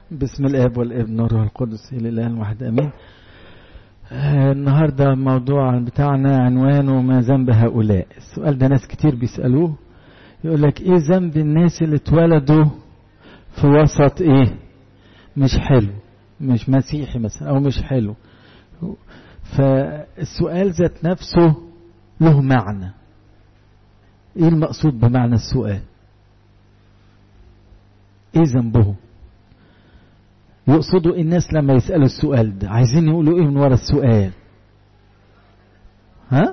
بسم الاب والابن والروح القدس الاله الواحد امين آه النهارده الموضوع بتاعنا عنوانه ما ذنب هؤلاء السؤال ده ناس كتير بيسالوه يقول لك ايه ذنب الناس اللي اتولدوا في وسط ايه مش حلو مش مسيحي مثلا او مش حلو فالسؤال ذات نفسه له معنى ايه المقصود بمعنى السؤال ايه ذنبهم يقصدوا الناس لما يسألوا السؤال ده عايزين يقولوا ايه من ورا السؤال ها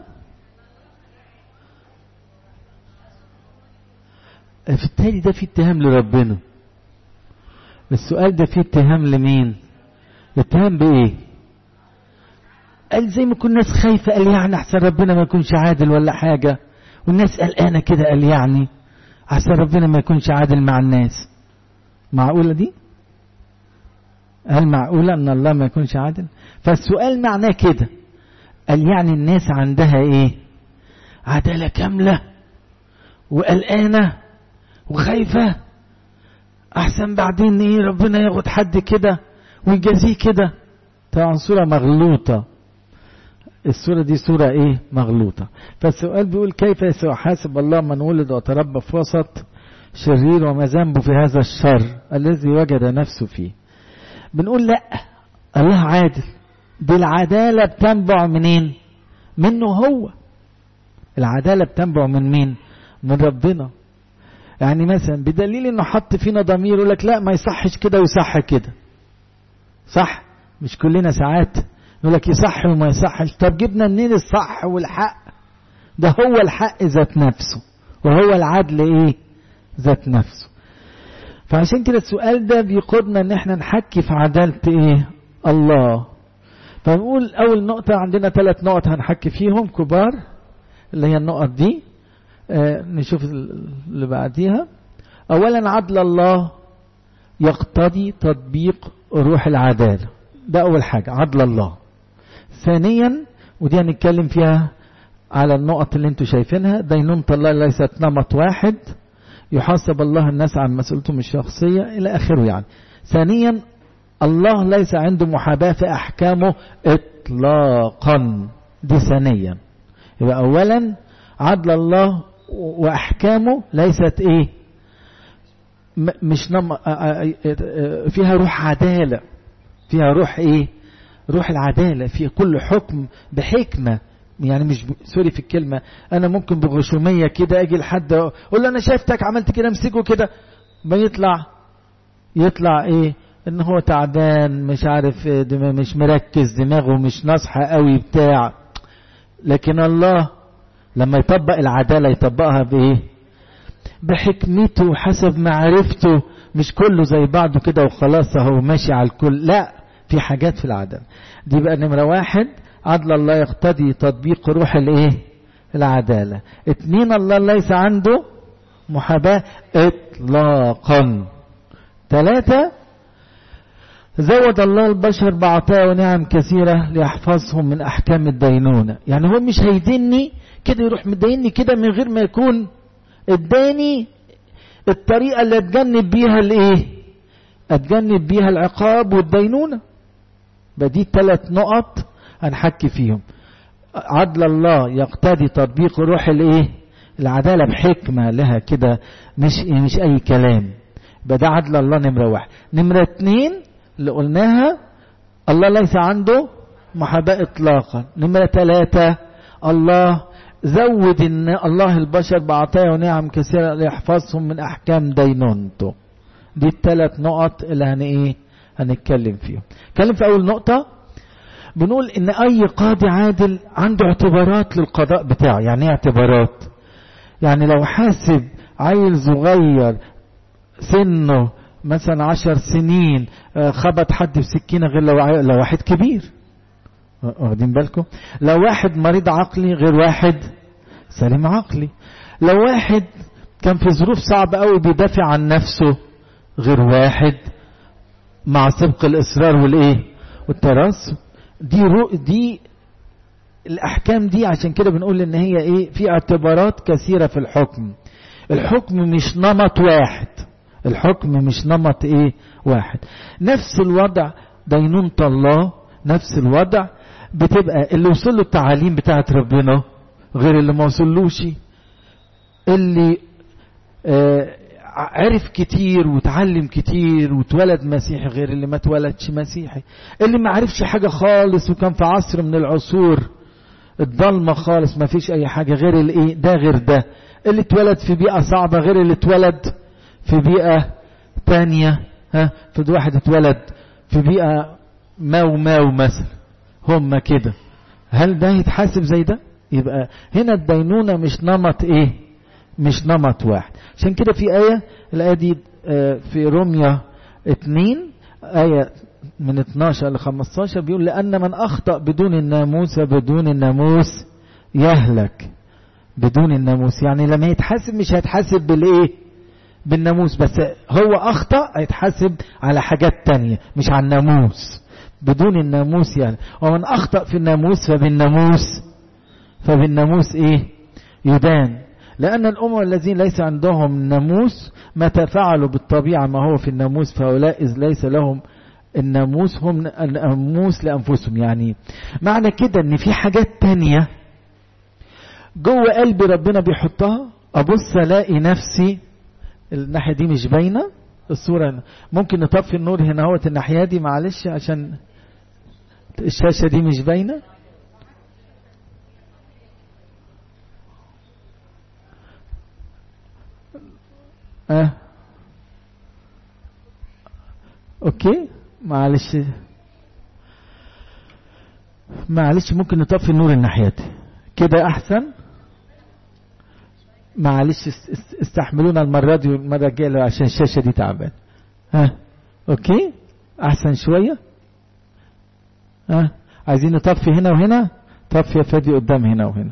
في التالي ده فيه اتهام لربنا السؤال ده فيه اتهام لمين اتهام بايه قال زي ما كل الناس خايفة قال يعني احسن ربنا ما يكونش عادل ولا حاجة والناس قلقانة كده قال يعني احسن ربنا ما يكونش عادل مع الناس معقولة دي هل معقولة ان الله ما يكونش عادل فالسؤال معناه كده قال يعني الناس عندها ايه عدالة كاملة وقلقانة وخايفة احسن بعدين ايه ربنا ياخد حد كده ويجازيه كده طبعا صورة مغلوطة الصورة دي صورة ايه مغلوطة فالسؤال بيقول كيف سيحاسب الله من ولد وتربى في وسط شرير وما ذنبه في هذا الشر الذي وجد نفسه فيه بنقول لا الله عادل دي العدالة بتنبع منين منه هو العدالة بتنبع من مين من ربنا يعني مثلا بدليل انه حط فينا ضمير يقول لك لا ما يصحش كده ويصح كده صح مش كلنا ساعات يقول لك يصح وما يصحش طب جبنا منين الصح والحق ده هو الحق ذات نفسه وهو العدل ايه ذات نفسه فعشان كده السؤال ده بيقودنا ان احنا نحكي في عدالة ايه الله فنقول اول نقطة عندنا ثلاث نقط هنحكي فيهم كبار اللي هي النقط دي آه نشوف اللي بعديها اولا عدل الله يقتضي تطبيق روح العدالة ده اول حاجة عدل الله ثانيا ودي هنتكلم فيها على النقط اللي انتوا شايفينها دينونة الله ليست نمط واحد يحاسب الله الناس عن مسؤولتهم الشخصية إلى آخره يعني ثانيا الله ليس عنده محاباة في أحكامه إطلاقا دي ثانيا يبقى أولا عدل الله وأحكامه ليست إيه مش نم... فيها روح عدالة فيها روح إيه روح العدالة في كل حكم بحكمة يعني مش سوري في الكلمة أنا ممكن بغشومية كده أجي لحد أقول له أنا شايفتك عملت كده امسكه كده ما يطلع يطلع إيه إن هو تعبان مش عارف مش مركز دماغه مش ناصحة قوي بتاع لكن الله لما يطبق العدالة يطبقها بإيه بحكمته حسب معرفته مش كله زي بعضه كده وخلاص هو ماشي على الكل لا في حاجات في العدالة دي بقى نمرة واحد عدل الله يقتضي تطبيق روح الايه العدالة اتنين الله ليس عنده محاباة اطلاقا ثلاثة زود الله البشر بعطاء ونعم كثيرة ليحفظهم من أحكام الدينونة يعني هو مش هيديني كده يروح مديني كده من غير ما يكون اداني الطريقة اللي اتجنب بيها الايه اتجنب بيها العقاب والدينونة بدي ثلاث نقط هنحكي فيهم عدل الله يقتضي تطبيق روح الايه العداله بحكمه لها كده مش مش اي كلام يبقى ده عدل الله نمره واحد نمره اتنين اللي قلناها الله ليس عنده محاباه اطلاقا نمره ثلاثه الله زود ان الله البشر بعطايا ونعم كثيره ليحفظهم من احكام دينونته دي الثلاث نقط اللي هن ايه هنتكلم فيهم نتكلم في اول نقطه بنقول ان اي قاضي عادل عنده اعتبارات للقضاء بتاعه يعني ايه اعتبارات يعني لو حاسب عيل صغير سنه مثلا عشر سنين خبط حد بسكينة غير لو, لو واحد كبير واخدين بالكم لو واحد مريض عقلي غير واحد سليم عقلي لو واحد كان في ظروف صعبة قوي بيدافع عن نفسه غير واحد مع سبق الإصرار والإيه والتراص دي رو دي الاحكام دي عشان كده بنقول ان هي ايه في اعتبارات كثيره في الحكم الحكم مش نمط واحد الحكم مش نمط ايه واحد نفس الوضع دينونة الله نفس الوضع بتبقى اللي وصل له التعاليم بتاعت ربنا غير اللي ما وصلوش اللي آه عرف كتير وتعلم كتير واتولد مسيحي غير اللي ما اتولدش مسيحي اللي ما عرفش حاجة خالص وكان في عصر من العصور الضلمة خالص ما فيش اي حاجة غير الايه ده غير ده اللي اتولد في بيئة صعبة غير اللي اتولد في بيئة تانية ها في واحد اتولد في بيئة ماو ماو مثلا هم كده هل ده يتحاسب زي ده يبقى هنا الدينونة مش نمط ايه مش نمط واحد عشان كده في آية الآية دي في روميا 2 آية من 12 ل 15 بيقول لأن من أخطأ بدون الناموس بدون الناموس يهلك بدون الناموس يعني لما يتحاسب مش هيتحاسب بالإيه بالناموس بس هو أخطأ هيتحاسب على حاجات تانية مش على الناموس بدون الناموس يعني ومن أخطأ في الناموس فبالناموس فبالناموس إيه يدان لأن الأمم الذين ليس عندهم ناموس متى فعلوا بالطبيعة ما هو في الناموس فهؤلاء إذ ليس لهم الناموس هم الناموس لأنفسهم يعني معنى كده إن في حاجات تانية جوه قلبي ربنا بيحطها أبص ألاقي نفسي الناحية دي مش باينة الصورة ممكن نطفي النور هنا اهوت الناحية دي معلش عشان الشاشة دي مش باينة اه اوكي معلش معلش ممكن نطفي النور الناحية دي كده احسن معلش استحملونا المرة دي والمرة الجاية عشان الشاشة دي تعبان ها اوكي احسن شوية ها عايزين نطفي هنا وهنا طفي يا فادي قدام هنا وهنا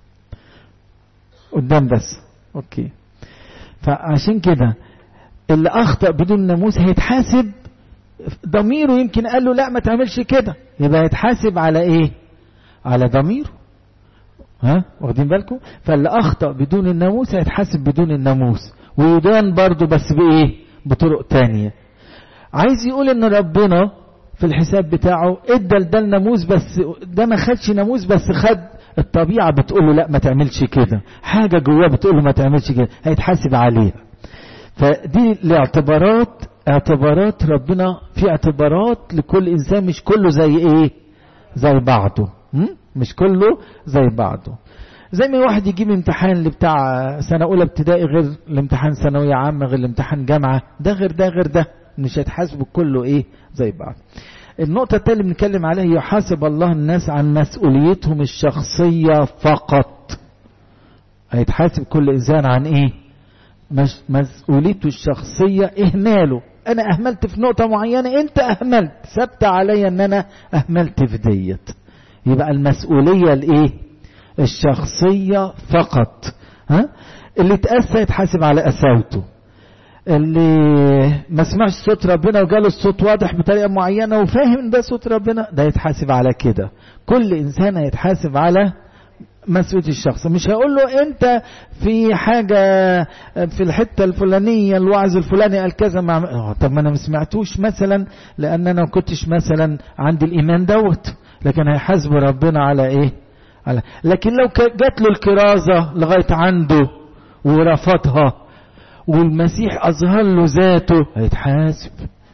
قدام بس اوكي فعشان كده اللي اخطأ بدون ناموس هيتحاسب ضميره يمكن قال له لا ما تعملش كده يبقى يتحاسب على ايه على ضميره ها واخدين بالكم فاللي اخطأ بدون الناموس هيتحاسب بدون الناموس ويدان برضه بس بايه بطرق تانية عايز يقول ان ربنا في الحساب بتاعه ادى لده الناموس بس ده ما خدش ناموس بس خد الطبيعة بتقول له لا ما تعملش كده حاجة جواه بتقول له ما تعملش كده هيتحاسب عليها فدي الاعتبارات اعتبارات ربنا في اعتبارات لكل انسان مش كله زي ايه زي بعضه مش كله زي بعضه زي ما واحد يجيب امتحان اللي بتاع سنة أولى ابتدائي غير الامتحان ثانوية عامة غير الامتحان جامعة ده غير ده غير ده مش هيتحاسبوا كله ايه زي بعض النقطة التالية اللي بنتكلم عليها يحاسب الله الناس عن مسؤوليتهم الشخصية فقط هيتحاسب كل إنسان عن إيه مسؤوليته الشخصية إهماله أنا أهملت في نقطة معينة أنت أهملت ثبت عليا أن أنا أهملت في ديت يبقى المسؤولية الإيه الشخصية فقط ها اللي اتأسى يتحاسب على أساوته اللي ما سمعش صوت ربنا وجاله الصوت واضح بطريقة معينة وفاهم ان ده صوت ربنا ده يتحاسب على كده كل انسان يتحاسب على مسؤولية الشخص مش هقول له انت في حاجة في الحتة الفلانية الوعظ الفلاني قال كذا مع طب ما انا ما سمعتوش مثلا لان انا ما كنتش مثلا عندي الايمان دوت لكن هيحاسب ربنا على ايه على لكن لو جات له الكرازة لغاية عنده ورفضها والمسيح أظهر له ذاته هيتحاسب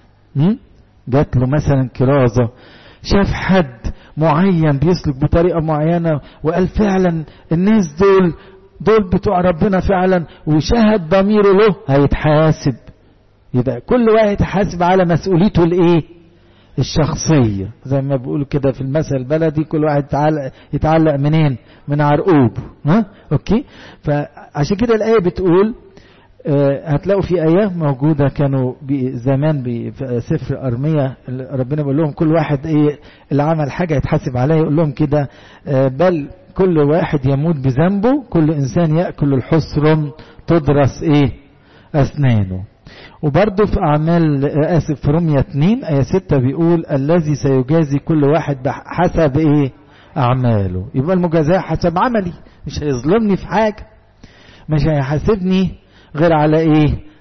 جات له مثلا كرازة شاف حد معين بيسلك بطريقة معينة وقال فعلا الناس دول دول بتوع ربنا فعلا وشهد ضميره له هيتحاسب يبقى كل واحد يتحاسب على مسؤوليته الايه الشخصية زي ما بيقولوا كده في المثل البلدي كل واحد يتعلق, يتعلق منين من عرقوب ها اوكي فعشان كده الآية بتقول هتلاقوا في آية موجودة كانوا زمان في سفر أرمية ربنا بيقول لهم كل واحد إيه اللي عمل حاجة يتحاسب عليها يقول لهم كده بل كل واحد يموت بذنبه كل إنسان يأكل الحسرم تدرس إيه أسنانه وبرضه في أعمال آسف في رمية 2 آية 6 بيقول الذي سيجازي كل واحد حسب إيه أعماله يبقى المجازاة حسب عملي مش هيظلمني في حاجة مش هيحاسبني غير على ايه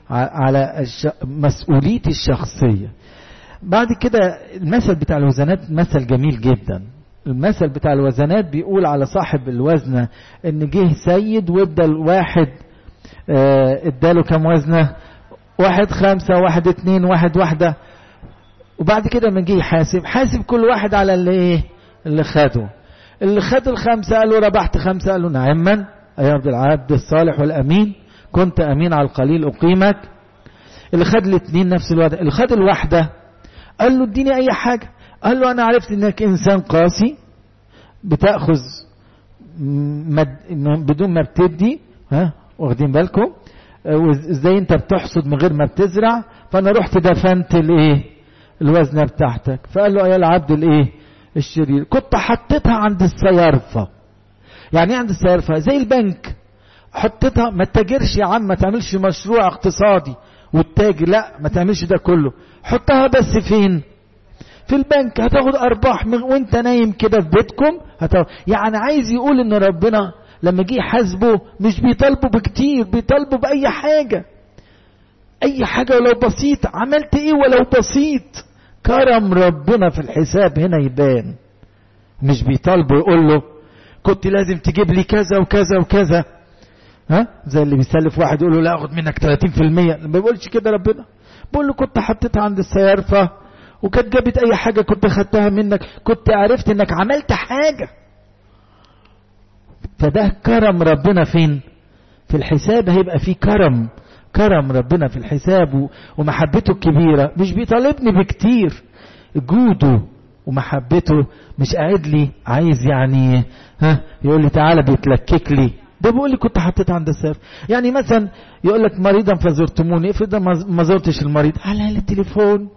على الش... مسؤوليتي الشخصية بعد كده المثل بتاع الوزنات مثل جميل جدا المثل بتاع الوزنات بيقول على صاحب الوزنة ان جه سيد وادى الواحد اه اداله كام وزنة واحد خمسة واحد اتنين واحد واحدة وبعد كده ما جه يحاسب حاسب كل واحد على اللي ايه اللي خده اللي خد الخمسة قال له ربحت خمسة قال له نعما أيها عبد العبد الصالح والأمين كنت أمين على القليل أقيمك اللي خد الاثنين نفس الوقت اللي خد الواحدة قال له اديني أي حاجة قال له أنا عرفت إنك إنسان قاسي بتأخذ مد... بدون ما بتدي ها واخدين بالكم وازاي انت بتحصد من غير ما بتزرع فانا رحت دفنت الايه الوزنه بتاعتك فقال له يا العبد الايه الشرير كنت حطيتها عند السيارفه يعني ايه عند السيارفه زي البنك حطيتها ما تتاجرش يا عم ما تعملش مشروع اقتصادي والتاجر لا ما تعملش ده كله حطها بس فين في البنك هتاخد ارباح وانت نايم كده في بيتكم هتاخد يعني عايز يقول ان ربنا لما جه يحاسبه مش بيطالبه بكتير بيطالبه باي حاجه اي حاجه ولو بسيط عملت ايه ولو بسيط كرم ربنا في الحساب هنا يبان مش بيطالبه يقول له كنت لازم تجيب لي كذا وكذا وكذا ها زي اللي بيسلف واحد يقول له لا اخد منك 30% ما بيقولش كده ربنا بيقول له كنت حطيتها عند السيارفه وكانت جابت اي حاجه كنت خدتها منك كنت عرفت انك عملت حاجه فده كرم ربنا فين في الحساب هيبقى فيه كرم كرم ربنا في الحساب ومحبته الكبيرة مش بيطالبني بكتير جوده ومحبته مش قاعد لي عايز يعني ها يقول لي تعالى بيتلكك لي ده بيقول لي كنت حطيت عند السيف يعني مثلا يقول لك مريضا فزرتموني افرض ما زرتش المريض على التليفون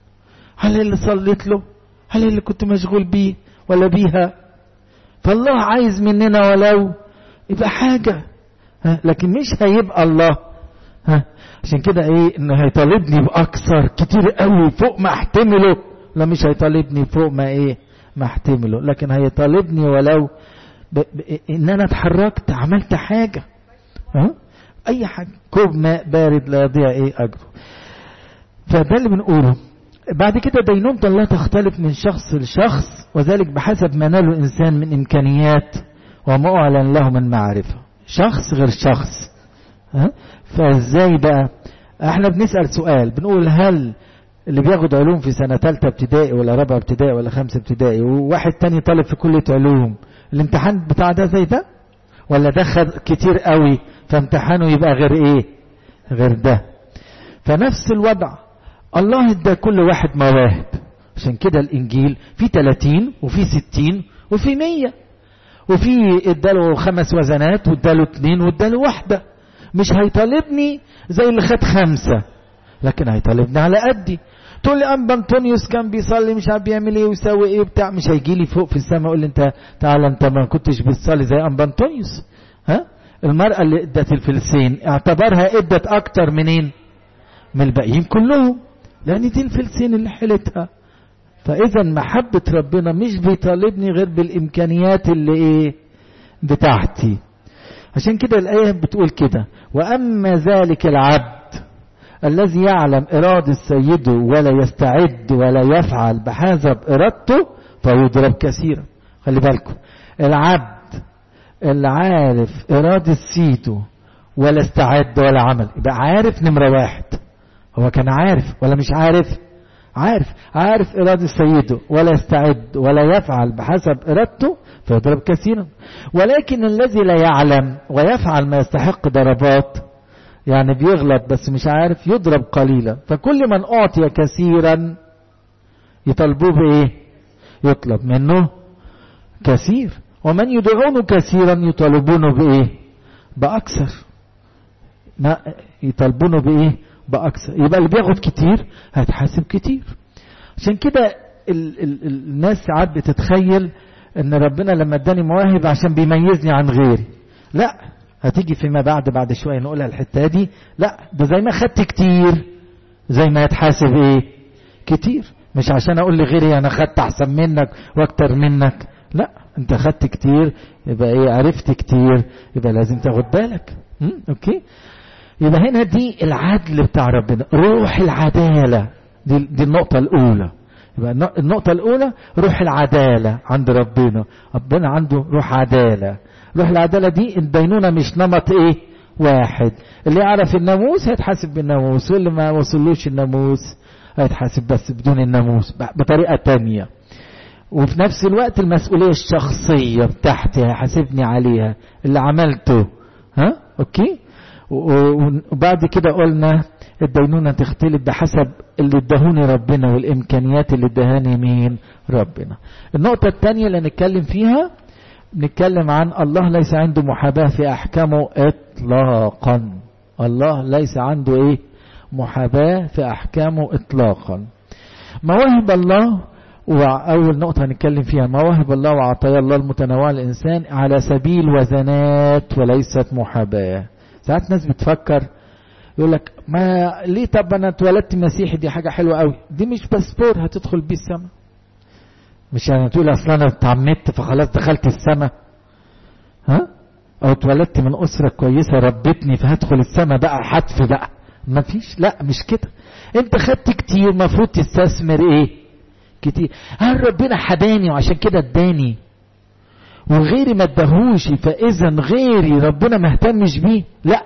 على اللي صليت له على اللي كنت مشغول بيه ولا بيها فالله عايز مننا ولو يبقى حاجة ها لكن مش هيبقى الله ها عشان كده ايه انه هيطالبني باكثر كتير قوي فوق ما احتمله لا مش هيطالبني فوق ما ايه ما احتمله لكن هيطالبني ولو ب... ب... ان انا اتحركت عملت حاجة ها اي حاجة كوب ماء بارد لا يضيع ايه اجره فده اللي بنقوله بعد كده دينونة الله تختلف من شخص لشخص وذلك بحسب ما ناله الإنسان من إمكانيات وما أعلن له من معرفة شخص غير شخص ها؟ فازاي بقى احنا بنسأل سؤال بنقول هل اللي بياخد علوم في سنة ثالثة ابتدائي ولا رابعة ابتدائي ولا خمسة ابتدائي وواحد تاني طالب في كلية علوم الامتحان بتاع ده زي ده ولا ده خد كتير قوي فامتحانه يبقى غير ايه غير ده فنفس الوضع الله ادى كل واحد مواهب عشان كده الانجيل في 30 وفي 60 وفي 100 وفي اداله خمس وزنات واداله اثنين واداله واحده مش هيطالبني زي اللي خد خمسه لكن هيطالبني على قدي تقول لي ام انطونيوس كان بيصلي مش عارف بيعمل ايه ويسوي ايه بتاع مش هيجي لي فوق في السماء يقول لي انت تعالى انت ما كنتش بتصلي زي ام انطونيوس ها المراه اللي ادت الفلسين اعتبرها ادت اكتر منين من الباقيين كلهم لان دي الفلسين اللي حلتها فاذا محبه ربنا مش بيطالبني غير بالامكانيات اللي ايه بتاعتي عشان كده الايه بتقول كده واما ذلك العبد الذي يعلم إرادة سيده ولا يستعد ولا يفعل بحسب إرادته فيضرب كثيرا خلي بالكم العبد اللي عارف إرادة سيده ولا استعد ولا عمل يبقى عارف نمرة واحد هو كان عارف ولا مش عارف عارف عارف إرادة سيده ولا يستعد ولا يفعل بحسب إرادته فيضرب كثيرا ولكن الذي لا يعلم ويفعل ما يستحق ضربات يعني بيغلط بس مش عارف يضرب قليلا فكل من أعطي كثيرا يطلبوه بإيه يطلب منه كثير ومن يدعونه كثيرا يطالبونه بإيه بأكثر ما يطالبونه بإيه بأكثر يبقى اللي بياخد كتير هيتحاسب كتير عشان كده ال ال الناس ساعات بتتخيل ان ربنا لما اداني مواهب عشان بيميزني عن غيري لا هتيجي فيما بعد بعد شوية نقولها الحتة دي لا ده زي ما خدت كتير زي ما يتحاسب ايه كتير مش عشان اقول لغيري انا خدت احسن منك واكتر منك لا انت خدت كتير يبقى ايه عرفت كتير يبقى لازم تاخد بالك م? اوكي يبقى هنا دي العدل بتاع ربنا روح العدالة دي, دي النقطة الأولى يبقى النقطة الأولى روح العدالة عند ربنا ربنا عنده روح عدالة روح العدالة دي الدينونة مش نمط ايه واحد اللي يعرف الناموس هيتحاسب بالناموس واللي ما وصلوش الناموس هيتحاسب بس بدون الناموس بطريقة تانية وفي نفس الوقت المسؤولية الشخصية بتاعتي هيحاسبني عليها اللي عملته ها اوكي وبعد كده قلنا الدينونة تختلف بحسب اللي ادهوني ربنا والإمكانيات اللي ادهاني مين ربنا النقطة الثانية اللي نتكلم فيها نتكلم عن الله ليس عنده محاباة في أحكامه إطلاقا الله ليس عنده إيه محاباة في أحكامه إطلاقا مواهب الله وأول نقطة هنتكلم فيها مواهب الله وعطايا الله المتنوعة للإنسان على سبيل وزنات وليست محاباة ساعات ناس بتفكر يقول لك ما ليه طب انا اتولدت مسيحي دي حاجه حلوه قوي دي مش باسبور هتدخل بيه السماء مش يعني تقول اصل انا اتعمدت فخلاص دخلت السماء ها او اتولدت من اسره كويسه ربتني فهدخل السماء بقى حتف بقى ما فيش لا مش كده انت خدت كتير المفروض تستثمر ايه كتير هل ربنا حداني وعشان كده اداني وغيري ما اداهوش فاذا غيري ربنا ما اهتمش بيه لا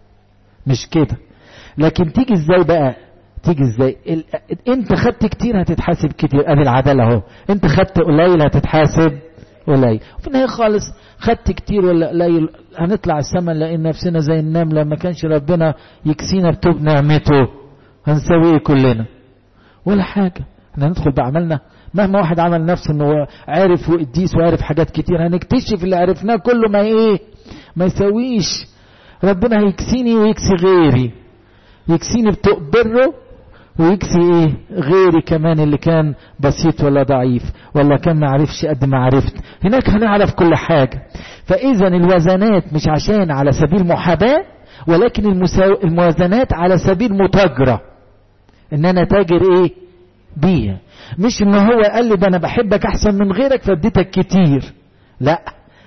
مش كده لكن تيجي ازاي بقى تيجي ازاي ال... انت خدت كتير هتتحاسب كتير ادي العداله اهو انت خدت قليل هتتحاسب قليل وفي النهايه خالص خدت كتير ولا قليل هنطلع السماء نلاقي نفسنا زي النمله ما كانش ربنا يكسينا بتوب نعمته هنسوي ايه كلنا ولا حاجه احنا ندخل بعملنا مهما واحد عمل نفسه انه عارف وقديس وعارف حاجات كتير هنكتشف اللي عرفناه كله ما ايه ما يسويش ربنا هيكسيني ويكسي غيري يكسيني بره ويكسي ايه غيري كمان اللي كان بسيط ولا ضعيف ولا كان ما عرفش قد ما عرفت هناك هنعرف كل حاجة فاذا الوزنات مش عشان على سبيل محاباة ولكن المساو... الموازنات على سبيل متاجرة ان انا تاجر ايه بيها مش ان هو قال لي ده انا بحبك احسن من غيرك فاديتك كتير لا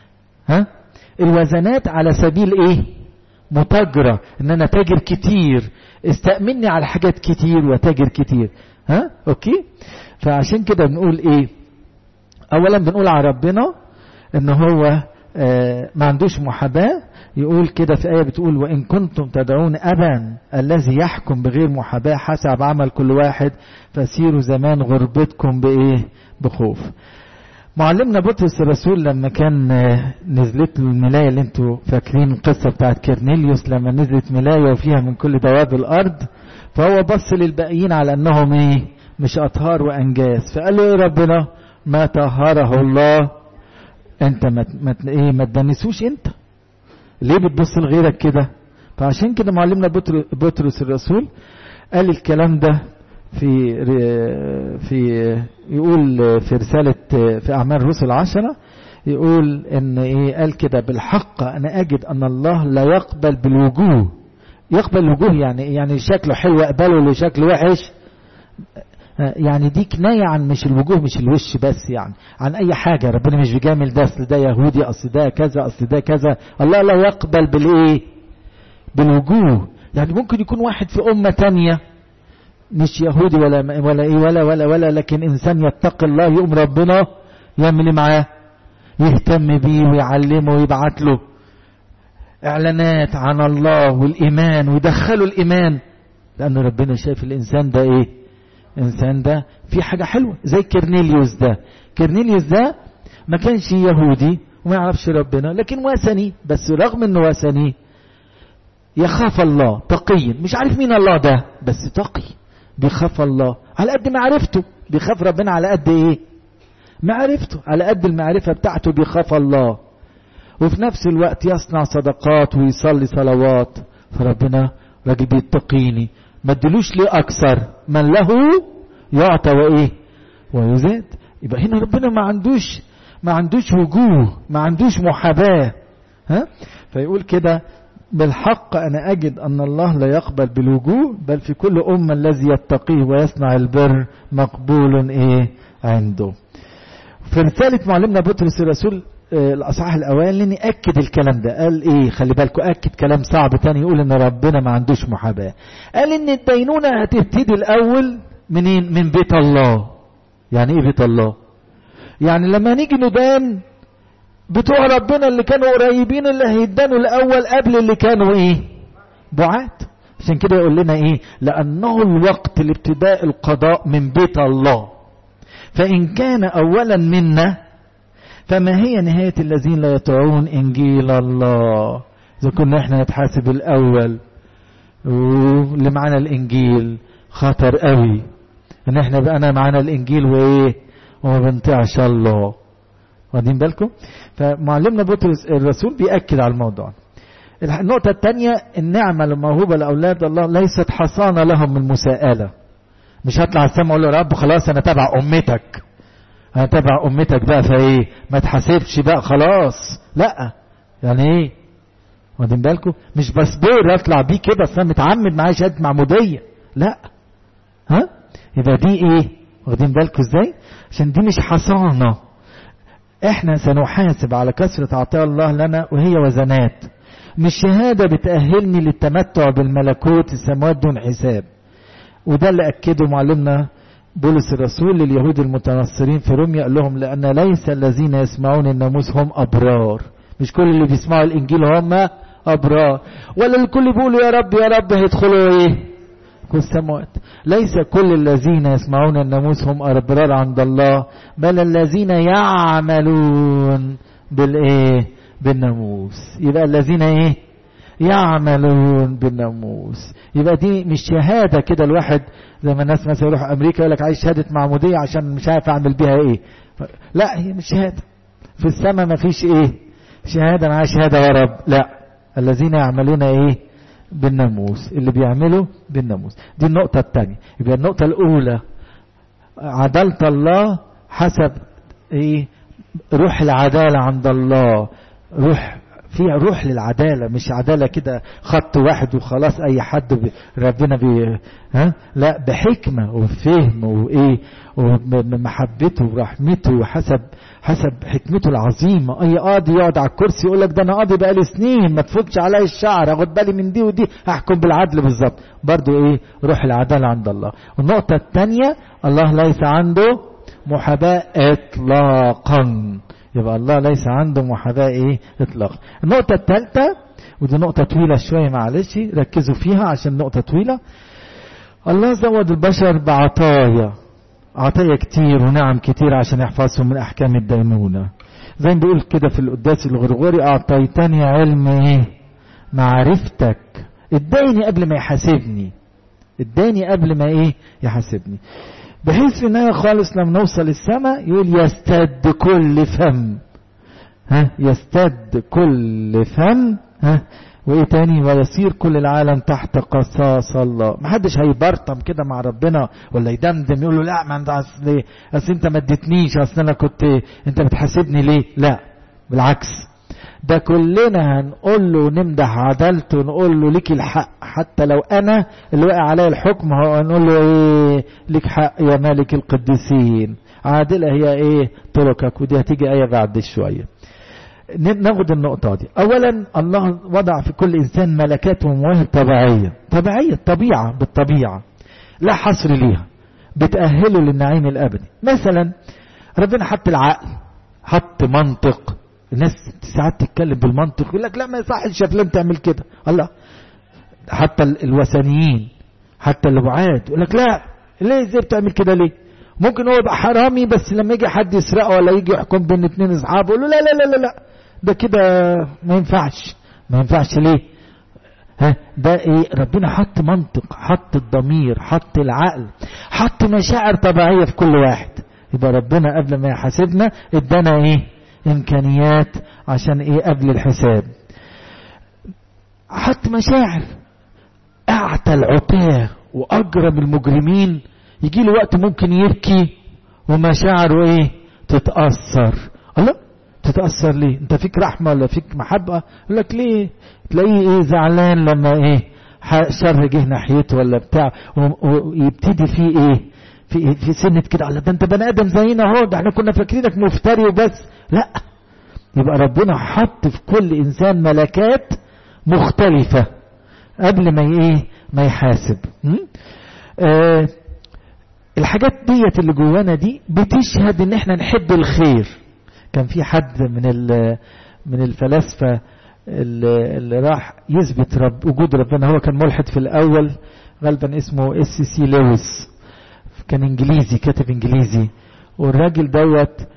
ها الوزنات على سبيل ايه متاجرة ان انا تاجر كتير استأمني على حاجات كتير وتاجر كتير ها اوكي فعشان كده بنقول ايه اولا بنقول على ربنا ان هو آه ما عندوش محاباة يقول كده في آية بتقول وإن كنتم تدعون أبا الذي يحكم بغير محاباة حسب عمل كل واحد فسيروا زمان غربتكم بإيه بخوف معلمنا بطرس الرسول لما كان نزلت له الملاية اللي انتوا فاكرين القصة بتاعت كرنيليوس لما نزلت ملاية وفيها من كل دواب الأرض فهو بص للباقيين على أنهم إيه مش أطهار وأنجاز فقال له إيه ربنا ما طهره الله أنت ما ما إيه ما تدنسوش أنت ليه بتبص لغيرك كده فعشان كده معلمنا بطرس الرسول قال الكلام ده في في يقول في رسالة في أعمال الرسل عشرة يقول إن إيه قال كده بالحق أنا أجد أن الله لا يقبل بالوجوه يقبل الوجوه يعني يعني شكله حلو أقبله اللي شكله وحش يعني دي كناية عن مش الوجوه مش الوش بس يعني عن أي حاجة ربنا مش بيجامل ده أصل ده يهودي أصل ده كذا أصل ده كذا الله لا يقبل بالإيه بالوجوه يعني ممكن يكون واحد في أمة تانية مش يهودي ولا ولا ايه ولا ولا ولا لكن انسان يتقي الله يقوم ربنا يعمل معاه يهتم بيه ويعلمه ويبعت له اعلانات عن الله والايمان ويدخله الايمان لان ربنا شايف الانسان ده ايه الانسان ده في حاجه حلوه زي كرنيليوس ده كرنيليوس ده ما كانش يهودي وما يعرفش ربنا لكن وثني بس رغم انه وثني يخاف الله تقي مش عارف مين الله ده بس تقي بيخاف الله على قد معرفته بيخاف ربنا على قد ايه معرفته على قد المعرفة بتاعته بيخاف الله وفي نفس الوقت يصنع صدقات ويصلي صلوات فربنا راجل بيتقيني ما ادلوش ليه اكثر من له يعطى وايه ويزاد يبقى هنا ربنا ما عندوش ما عندوش وجوه ما عندوش محاباه ها فيقول كده بالحق أنا أجد أن الله لا يقبل بالوجوه بل في كل أمة الذي يتقيه ويصنع البر مقبول إيه عنده في رسالة معلمنا بطرس الرسول الاصحاح الاولاني اكد الكلام ده قال ايه خلي بالكم اكد كلام صعب تاني يقول ان ربنا ما عندوش محاباه قال ان الدينونه هتبتدي الاول منين من بيت الله يعني ايه بيت الله يعني لما نيجي ندان بتوع ربنا اللي كانوا قريبين اللي هيدانوا الاول قبل اللي كانوا ايه بعاد عشان كده يقول لنا ايه لانه الوقت لابتداء القضاء من بيت الله فان كان اولا منا فما هي نهاية الذين لا يطيعون انجيل الله اذا كنا احنا نتحاسب الاول واللي معانا الانجيل خطر قوي ان احنا بقى معانا الانجيل وايه وما بنطيعش الله واخدين بالكم فمعلمنا بطرس الرسول بيأكد على الموضوع النقطة الثانية النعمة الموهوبة لأولاد الله ليست حصانة لهم من المساءلة مش هطلع السما اقول له يا رب خلاص انا تبع امتك انا تبع امتك بقى فايه ما تحاسبش بقى خلاص لا يعني ايه واخدين بالكم مش باسبور اطلع بيه كده اصل متعمد معايا شهاده معموديه لا ها يبقى دي ايه واخدين بالكم ازاي عشان دي مش حصانه احنا سنحاسب على كثرة عطاء الله لنا وهي وزنات مش شهادة بتأهلني للتمتع بالملكوت السماوات دون حساب وده اللي أكده معلمنا بولس الرسول لليهود المتنصرين في روميا قال لهم لأن ليس الذين يسمعون الناموس هم أبرار مش كل اللي بيسمعوا الإنجيل هم أبرار ولا الكل بيقولوا يا رب يا رب هيدخلوا إيه في السماوات ليس كل الذين يسمعون الناموس هم أبرار عند الله بل الذين يعملون بالإيه بالناموس يبقى الذين إيه يعملون بالناموس يبقى دي مش شهادة كده الواحد زي ما الناس مثلا يروح أمريكا يقول لك عايز شهادة معمودية عشان مش عارف أعمل بيها إيه لا هي مش شهادة في السماء ما فيش إيه شهادة معاه شهادة يا رب لا الذين يعملون إيه بالناموس اللي بيعملوا بالناموس دي النقطة الثانية يبقى النقطة الأولى عدالة الله حسب إيه روح العدالة عند الله روح فيها روح للعدالة مش عدالة كده خط واحد وخلاص أي حد بي ربنا بي ها لا بحكمة وفهم وإيه ومحبته ورحمته وحسب حسب حكمته العظيمة أي قاضي يقعد على الكرسي يقول لك ده أنا قاضي بقالي سنين ما تفكش عليا الشعر أخد بالي من دي ودي أحكم بالعدل بالظبط برضو إيه روح العدالة عند الله والنقطة الثانية الله ليس عنده محاباة إطلاقا يبقى الله ليس عنده محاباة ايه اطلاقا النقطة الثالثة ودي نقطة طويلة شوية معلش ركزوا فيها عشان نقطة طويلة الله زود البشر بعطايا عطايا كتير ونعم كتير عشان يحفظهم من احكام الدينونة زي ما بيقول كده في القداس الغرغوري اعطيتني علم ايه معرفتك اداني قبل ما يحاسبني اداني قبل ما ايه يحاسبني بحيث في النهايه خالص لما نوصل السماء يقول يستد كل فم ها يستد كل فم ها وايه تاني ويصير كل العالم تحت قصاص الله محدش هيبرطم كده مع ربنا ولا يدمدم يقول له لا ما انت اصل اصل انت ما اديتنيش اصل انا كنت انت بتحاسبني ليه لا بالعكس ده كلنا هنقول له نمدح عدالته ونقول له ليك الحق حتى لو انا اللي وقع عليا الحكم هنقول له ايه ليك حق يا مالك القديسين عادلة هي ايه طرقك ودي هتيجي ايه بعد شوية ناخد النقطة دي اولا الله وضع في كل انسان ملكات ومواهب طبيعية طبيعية طبيعة بالطبيعة لا حصر ليها بتأهله للنعيم الابدي مثلا ربنا حط العقل حط منطق الناس ساعات تتكلم بالمنطق يقول لك لا ما يصحش يا فلان تعمل كده الله حتى الوثنيين حتى البعاد يقول لك لا ليه ازاي بتعمل كده ليه ممكن هو يبقى حرامي بس لما يجي حد يسرقه ولا يجي يحكم بين اتنين اصحابه يقول له لا لا لا لا لا ده كده ما ينفعش ما ينفعش ليه ها ده ايه ربنا حط منطق حط الضمير حط العقل حط مشاعر طبيعيه في كل واحد يبقى ربنا قبل ما يحاسبنا ادانا ايه امكانيات عشان ايه قبل الحساب حط مشاعر اعتى العتاه واجرم المجرمين يجي له وقت ممكن يبكي ومشاعره ايه تتاثر الله تتاثر ليه انت فيك رحمه ولا فيك محبه يقول لك ليه تلاقيه ايه زعلان لما ايه شر جه ناحيته ولا بتاع ويبتدي فيه ايه في في سنة كده الله ده انت بني ادم زينا اهو ده احنا كنا فاكرينك مفتري وبس لا يبقى ربنا حط في كل انسان ملكات مختلفة قبل ما ايه ما يحاسب آه الحاجات ديت اللي جوانا دي بتشهد ان احنا نحب الخير كان في حد من من الفلاسفة اللي, اللي راح يثبت رب وجود ربنا هو كان ملحد في الاول غالبا اسمه اس سي لويس كان انجليزي كاتب انجليزي والراجل دوت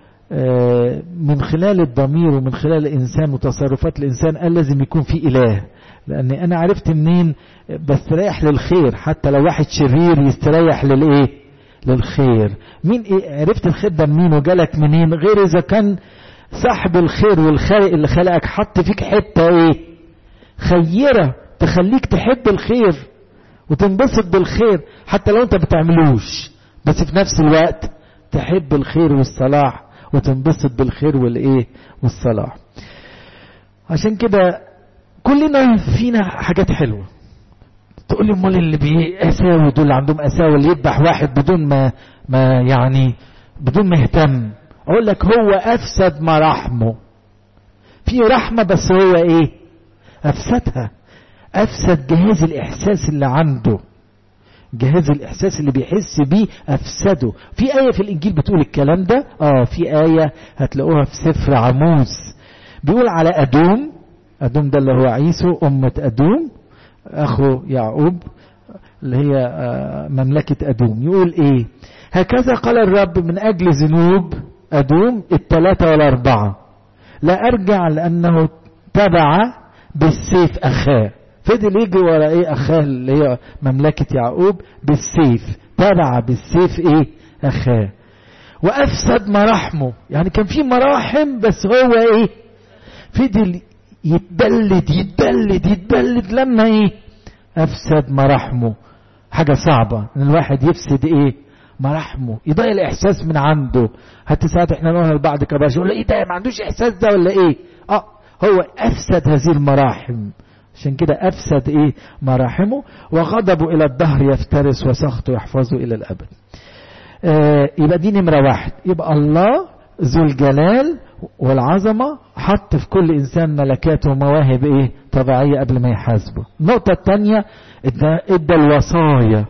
من خلال الضمير ومن خلال الانسان وتصرفات الانسان قال لازم يكون في اله لان انا عرفت منين بستريح للخير حتى لو واحد شرير يستريح للايه للخير مين إيه عرفت الخير ده منين وجالك منين غير اذا كان صاحب الخير والخالق اللي خلقك حط فيك حته ايه خيره تخليك تحب الخير وتنبسط بالخير حتى لو انت بتعملوش بس في نفس الوقت تحب الخير والصلاح وتنبسط بالخير والايه والصلاح عشان كده كلنا فينا حاجات حلوه تقول لي امال اللي بيأساوي دول عندهم اساوي اللي يذبح واحد بدون ما ما يعني بدون ما يهتم اقول لك هو افسد مراحمه في رحمه بس هو ايه افسدها افسد جهاز الاحساس اللي عنده جهاز الاحساس اللي بيحس بيه افسده في ايه في الانجيل بتقول الكلام ده اه في ايه هتلاقوها في سفر عموس بيقول على ادوم ادوم ده اللي هو عيسو امه ادوم اخو يعقوب اللي هي مملكه ادوم يقول ايه هكذا قال الرب من اجل ذنوب ادوم الثلاثه والاربعه لا ارجع لانه تبع بالسيف اخاه فضل يجري ورا ايه اخاه اللي هي مملكة يعقوب بالسيف تبع بالسيف ايه اخاه وافسد مراحمه يعني كان في مراحم بس هو ايه فضل يتبلد يتبلد يتبلد لما ايه افسد مراحمه حاجة صعبة ان الواحد يفسد ايه مراحمه يضيع الاحساس من عنده حتى ساعات احنا نقولها لبعض كبار يقول ايه ده ما عندوش احساس ده ولا ايه اه هو افسد هذه المراحم عشان كده افسد ايه مراحمه وغضبه الى الدهر يفترس وسخطه يحفظه الى الابد آه يبقى دي نمره واحد يبقى الله ذو الجلال والعظمه حط في كل انسان ملكات ومواهب ايه طبيعيه قبل ما يحاسبه النقطه الثانيه ادى الوصايا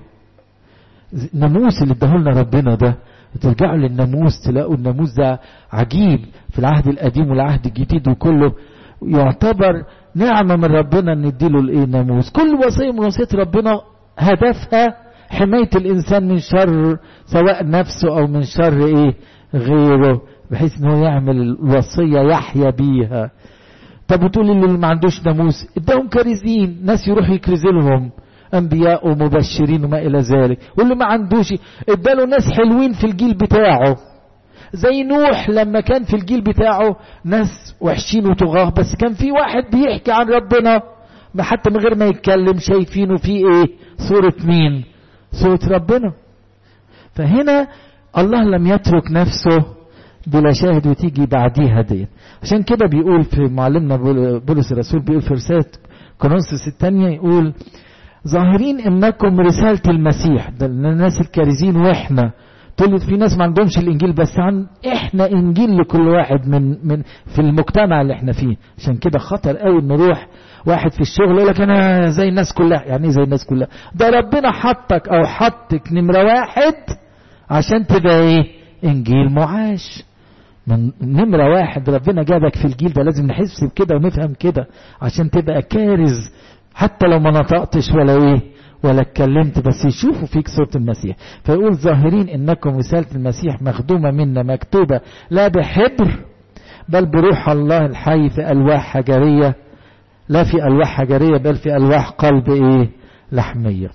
الناموس اللي اداهولنا ربنا ده ترجعوا للناموس تلاقوا الناموس ده عجيب في العهد القديم والعهد الجديد وكله يعتبر نعمة من ربنا ان نديله الايه ناموس كل وصية من وصية ربنا هدفها حماية الانسان من شر سواء نفسه او من شر ايه غيره بحيث انه يعمل الوصية يحيا بيها طب وتقول اللي ما عندوش ناموس اداهم كارزين ناس يروحوا يكرزوا لهم انبياء ومبشرين وما الى ذلك واللي ما عندوش اداله ناس حلوين في الجيل بتاعه زي نوح لما كان في الجيل بتاعه ناس وحشين وطغاه بس كان في واحد بيحكي عن ربنا حتى من غير ما يتكلم شايفينه في ايه صورة مين صورة ربنا فهنا الله لم يترك نفسه بلا شاهد وتيجي بعديها ديت عشان كده بيقول في معلمنا بولس الرسول بيقول في رسالة كورنثوس الثانية يقول ظاهرين انكم رسالة المسيح ده الناس الكارزين واحنا تقول في ناس ما عندهمش الانجيل بس عن احنا انجيل لكل واحد من من في المجتمع اللي احنا فيه عشان كده خطر قوي نروح واحد في الشغل يقول لك انا زي الناس كلها يعني ايه زي الناس كلها ده ربنا حطك او حطك نمره واحد عشان تبقى ايه انجيل معاش من نمره واحد ربنا جابك في الجيل ده لازم نحس بكده ونفهم كده عشان تبقى كارز حتى لو ما نطقتش ولا ايه ولا اتكلمت بس يشوفوا فيك صورة المسيح فيقول ظاهرين انكم رسالة المسيح مخدومة منا مكتوبة لا بحبر بل بروح الله الحي في ألواح حجرية لا في ألواح حجرية بل في ألواح قلب إيه لحمية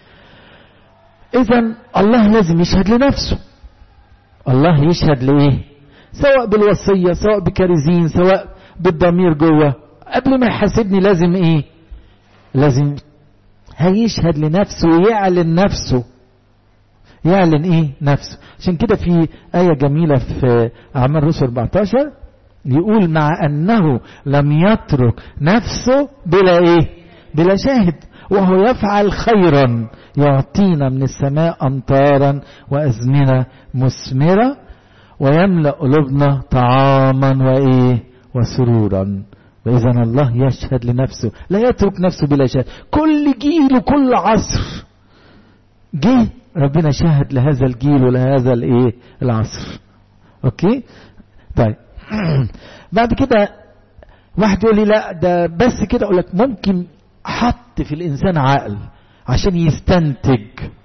إذا الله لازم يشهد لنفسه الله يشهد لإيه سواء بالوصية سواء بكارزين سواء بالضمير جوه قبل ما يحاسبني لازم إيه لازم هيشهد لنفسه ويعلن نفسه يعلن ايه نفسه عشان كده في آية جميلة في أعمال رسل 14 يقول مع أنه لم يترك نفسه بلا ايه بلا شاهد وهو يفعل خيرا يعطينا من السماء أمطارا وأزمنة مثمرة ويملأ قلوبنا طعاما وإيه وسرورا وإذا الله يشهد لنفسه لا يترك نفسه بلا شهد كل جيل وكل عصر جه ربنا شهد لهذا الجيل ولهذا الايه العصر اوكي طيب بعد كده واحد يقول لي لا ده بس كده اقول لك ممكن حط في الانسان عقل عشان يستنتج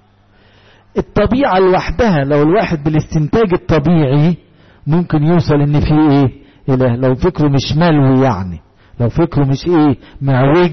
الطبيعة لوحدها لو الواحد بالاستنتاج الطبيعي ممكن يوصل ان في ايه اله لو فكره مش ملوي يعني لو فكره مش ايه معوج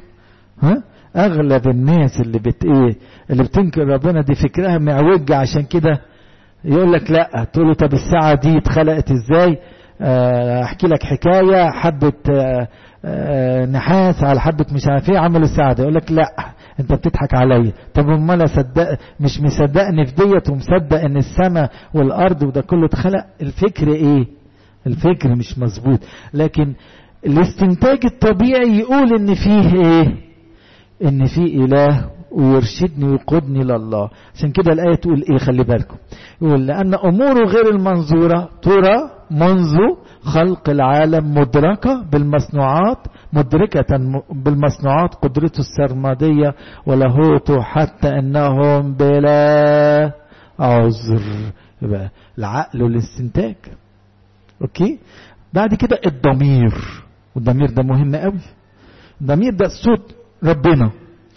ها اغلب الناس اللي بت ايه اللي بتنكر ربنا دي فكرها معوج عشان كده يقول لك لا تقول له طب الساعه دي اتخلقت ازاي احكي لك حكايه حبه آه آه نحاس على حبه مش عارف ايه عملوا الساعه دي يقول لك لا انت بتضحك عليا طب امال اصدق مش مصدقني في ديت ومصدق ان السماء والارض وده كله اتخلق الفكر ايه الفكر مش مظبوط لكن الاستنتاج الطبيعي يقول ان فيه ايه ان في اله ويرشدني ويقودني لله عشان كده الآية تقول ايه خلي بالكم يقول لأن أموره غير المنظورة ترى منذ خلق العالم مدركة بالمصنوعات مدركة بالمصنوعات قدرته السرمدية ولاهوته حتى أنهم بلا عذر يبقى العقل والاستنتاج اوكي بعد كده الضمير والضمير ده مهم قوي الضمير ده صوت ربنا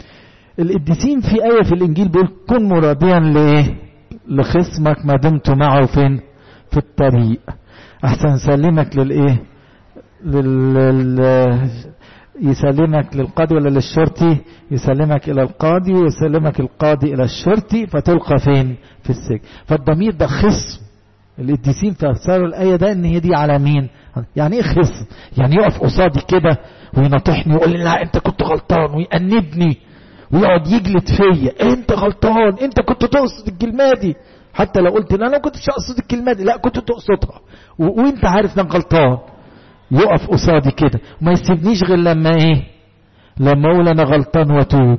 القديسين في آية في الإنجيل بيقول كن مراديا لإيه لخصمك ما دمت معه فين في الطريق أحسن سلمك للإيه لل... لل... يسلمك للقاضي ولا للشرطي يسلمك إلى القاضي ويسلمك القاضي إلى الشرطي فتلقى فين في السجن فالضمير ده خصم القديسين فسروا الآية ده إن هي دي على مين يعني إيه خصم يعني يقف قصادي كده ويناطحني ويقول لي لا أنت كنت غلطان ويأنبني ويقعد يجلد فيا انت غلطان انت كنت تقصد الكلمه دي حتى لو قلت لا انا ما كنتش اقصد الكلمه دي لا كنت تقصدها و... وانت عارف انك غلطان يقف قصادي كده وما يسيبنيش غير لما ايه لما اقول انا غلطان واتوب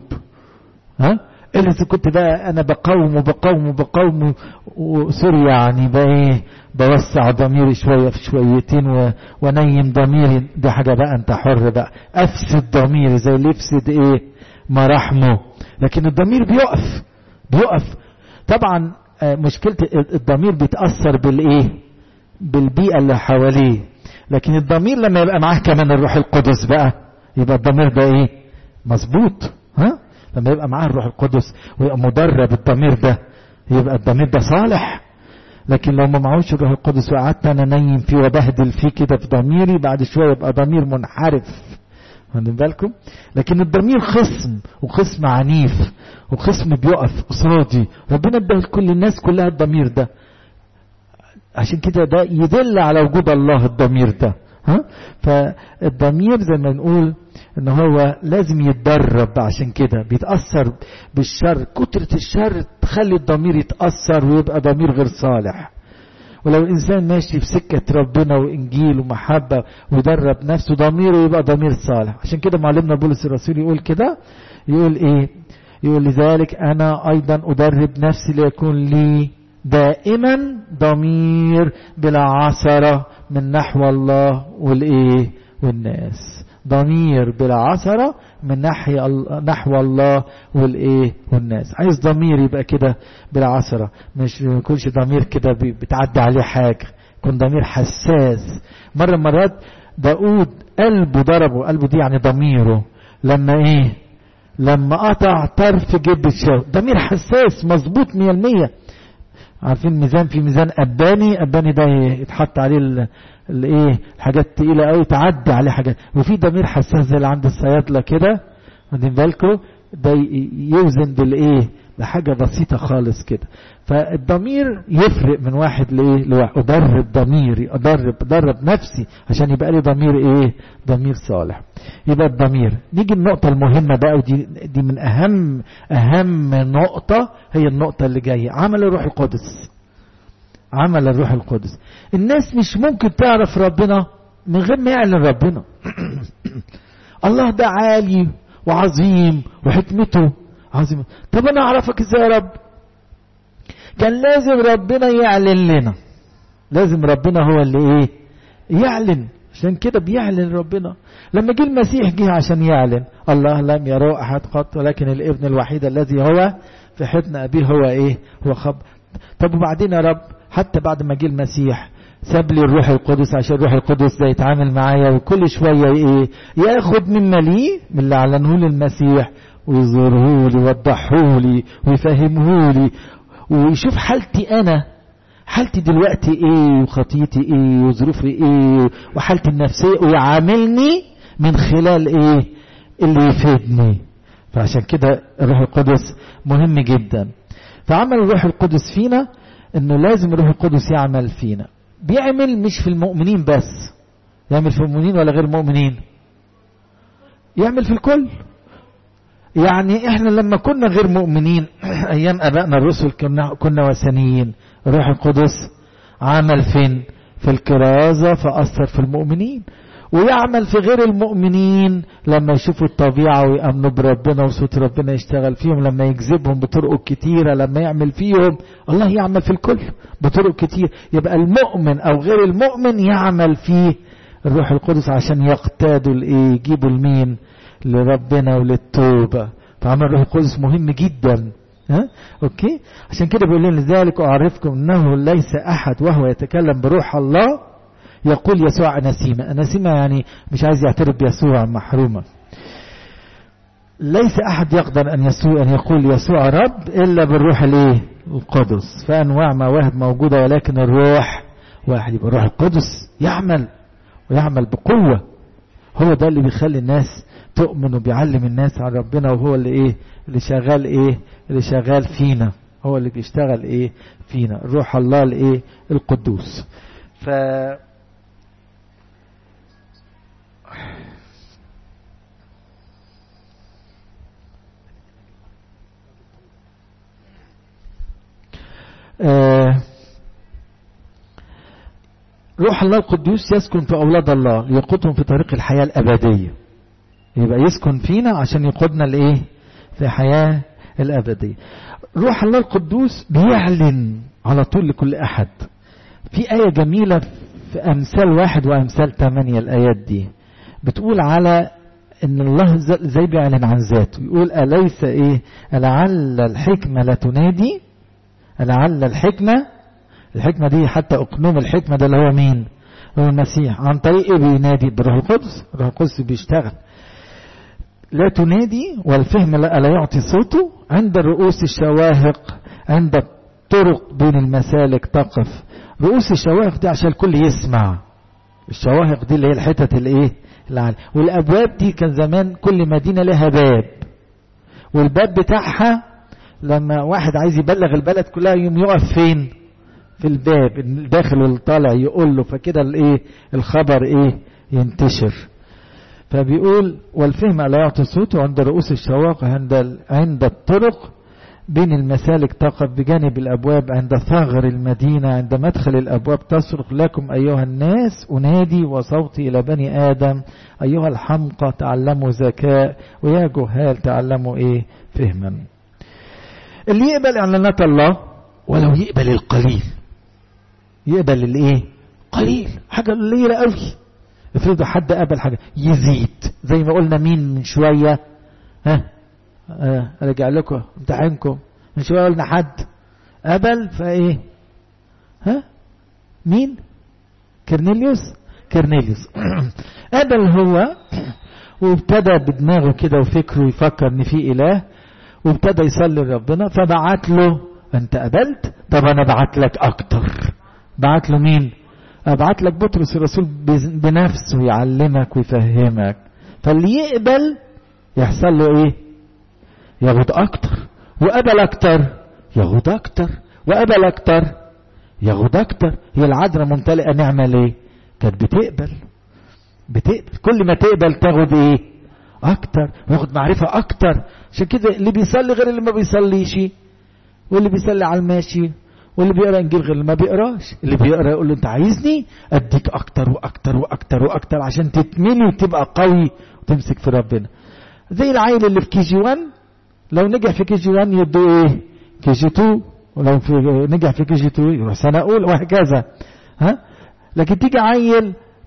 ها الا اذا كنت بقى انا بقاوم وبقاوم وبقاوم وسوري يعني بقى ايه بوسع ضميري شويه في شويتين و... وانيم ضميري دي حاجه بقى انت حر بقى افسد ضميري زي اللي يفسد ايه مراحمه لكن الضمير بيقف بيقف طبعا مشكلة الضمير بيتأثر بالايه بالبيئة اللي حواليه لكن الضمير لما يبقى معاه كمان الروح القدس بقى يبقى الضمير ده ايه مظبوط ها لما يبقى معاه الروح القدس ويبقى مدرب الضمير ده يبقى الضمير ده صالح لكن لو ما معهوش الروح القدس وقعدت انا نايم فيه وبهدل فيه كده في ضميري بعد شويه يبقى ضمير منحرف واخدين بالكم لكن الضمير خصم وخصم عنيف وخصم بيقف قصادي ربنا ادى لكل الناس كلها الضمير ده عشان كده ده يدل على وجود الله الضمير ده ها فالضمير زي ما نقول ان هو لازم يتدرب عشان كده بيتاثر بالشر كتره الشر تخلي الضمير يتاثر ويبقى ضمير غير صالح ولو الإنسان ماشي في سكة ربنا وإنجيل ومحبة ويدرب نفسه ضميره يبقى ضمير صالح عشان كده معلمنا بولس الرسول يقول كده يقول إيه يقول لذلك أنا أيضا أدرب نفسي ليكون لي دائما ضمير بلا عثرة من نحو الله والإيه والناس ضمير بلا عثرة من ناحية نحو الله والايه والناس عايز ضمير يبقى كده بلا عثرة مش يكونش ضمير كده بتعدي عليه حاجة يكون ضمير حساس مرة مرات داود قلبه ضربه قلبه دي يعني ضميره لما ايه لما قطع طرف جب الشاو ضمير حساس مظبوط مية المية عارفين ميزان في ميزان أباني أباني ده يتحط عليه الايه الحاجات تقيله قوي تعدي عليه حاجات وفي ضمير حساس زي اللي عند الصيادله كده واخدين بالكم ده يوزن بالايه بحاجه بسيطه خالص كده فالضمير يفرق من واحد لايه لواحد ادرب ضميري ادرب ادرب نفسي عشان يبقى لي ضمير ايه ضمير صالح يبقى الضمير نيجي النقطه المهمه بقى ودي دي من اهم اهم نقطه هي النقطه اللي جايه عمل الروح القدس عمل الروح القدس الناس مش ممكن تعرف ربنا من غير ما يعلن ربنا الله ده عالي وعظيم وحكمته عظيمة طب انا اعرفك ازاي يا رب كان لازم ربنا يعلن لنا لازم ربنا هو اللي ايه يعلن عشان كده بيعلن ربنا لما جه المسيح جه عشان يعلن الله لم يروا احد قط ولكن الابن الوحيد الذي هو في حضن ابيه هو ايه هو خب طب وبعدين يا رب حتى بعد ما جه المسيح ساب لي الروح القدس عشان الروح القدس ده يتعامل معايا وكل شويه ايه ياخد مما لي من اللي اعلنه لي المسيح ويظهره لي ويوضحه لي ويفهمه لي ويشوف حالتي انا حالتي دلوقتي ايه وخطيتي ايه وظروفي ايه وحالتي النفسيه ويعاملني من خلال ايه اللي يفيدني فعشان كده الروح القدس مهم جدا فعمل الروح القدس فينا انه لازم الروح القدس يعمل فينا بيعمل مش في المؤمنين بس يعمل في المؤمنين ولا غير المؤمنين يعمل في الكل يعني احنا لما كنا غير مؤمنين ايام ابائنا الرسل كنا كنا وثنيين الروح القدس عمل فين في الكرازه فاثر في المؤمنين ويعمل في غير المؤمنين لما يشوفوا الطبيعة ويأمنوا بربنا وصوت ربنا يشتغل فيهم لما يجذبهم بطرق كتيرة لما يعمل فيهم الله يعمل في الكل بطرق كتير يبقى المؤمن أو غير المؤمن يعمل فيه الروح القدس عشان يقتادوا الايه يجيبوا المين لربنا وللتوبة فعمل الروح القدس مهم جدا ها اوكي عشان كده بيقول لنا لذلك اعرفكم انه ليس احد وهو يتكلم بروح الله يقول يسوع أناسيمة أناسيمة يعني مش عايز يعترف بيسوع محرومة ليس أحد يقدر أن يسوع أن يقول يسوع رب إلا بالروح الإيه القدس فأنواع مواهب موجودة ولكن الروح واحد يبقى الروح القدس يعمل ويعمل بقوة هو ده اللي بيخلي الناس تؤمن وبيعلم الناس عن ربنا وهو اللي ايه اللي شغال ايه اللي شغال فينا هو اللي بيشتغل ايه فينا روح الله الايه القدوس ف آه روح الله القدوس يسكن في أولاد الله ليقودهم في طريق الحياة الأبدية يبقى يسكن فينا عشان يقودنا لإيه في حياة الأبدية روح الله القدوس بيعلن على طول لكل أحد في آية جميلة في أمثال واحد وأمثال ثمانية الآيات دي بتقول على ان الله زي بيعلن عن ذاته يقول أليس ايه لعل الحكمة لا تنادي لعل الحكمة الحكمة دي حتى أقنوم الحكمة ده اللي هو مين هو المسيح عن طريق ايه بينادي بالروح القدس الروح القدس بيشتغل لا تنادي والفهم لا, لا يعطي صوته عند الرؤوس الشواهق عند الطرق بين المسالك تقف رؤوس الشواهق دي عشان الكل يسمع الشواهق دي اللي هي الحتت الايه العالي والابواب دي كان زمان كل مدينه لها باب والباب بتاعها لما واحد عايز يبلغ البلد كلها يوم يقف فين في الباب الداخل والطالع يقول له فكده الايه الخبر ايه ينتشر فبيقول والفهم لا يعطي صوته عند رؤوس الشواق عند عند الطرق بين المسالك تقف بجانب الأبواب عند ثغر المدينة عند مدخل الأبواب تصرخ لكم أيها الناس أنادي وصوتي إلى بني آدم أيها الحمقى تعلموا ذكاء ويا جهال تعلموا إيه فهما اللي يقبل إعلانات الله ولو يقبل القليل يقبل الإيه قليل حاجة قليلة قوي افرضوا حد قبل حاجة يزيد زي ما قلنا مين من شوية ها آه ارجع لكم امتحنكم من شويه قلنا حد قبل فايه ها مين كرنيليوس كرنيليوس قبل هو وابتدى بدماغه كده وفكره يفكر ان في اله وابتدى يصلي لربنا فبعت له انت قبلت طب انا بعت لك اكتر بعت له مين ابعت لك بطرس الرسول بنفسه يعلمك ويفهمك فاللي يقبل يحصل له ايه ياخد اكتر وقبل اكتر ياخد اكتر وقبل اكتر ياخد اكتر هي العذراء ممتلئه نعمه ليه كانت بتقبل بتقبل كل ما تقبل تاخد ايه اكتر وياخد معرفه اكتر عشان كده اللي بيصلي غير اللي ما بيصليش واللي بيصلي على الماشي واللي بيقرا انجيل غير اللي ما بيقراش اللي بيقرا يقول له انت عايزني اديك اكتر واكتر واكتر واكتر عشان تتمني وتبقى قوي وتمسك في ربنا زي العيل اللي في كي جي 1 لو نجح في كي جي 1 يدوا ايه كي جي 2 ولو في نجح في كي جي 2 يروح سنه اولى وهكذا ها لكن تيجي عيل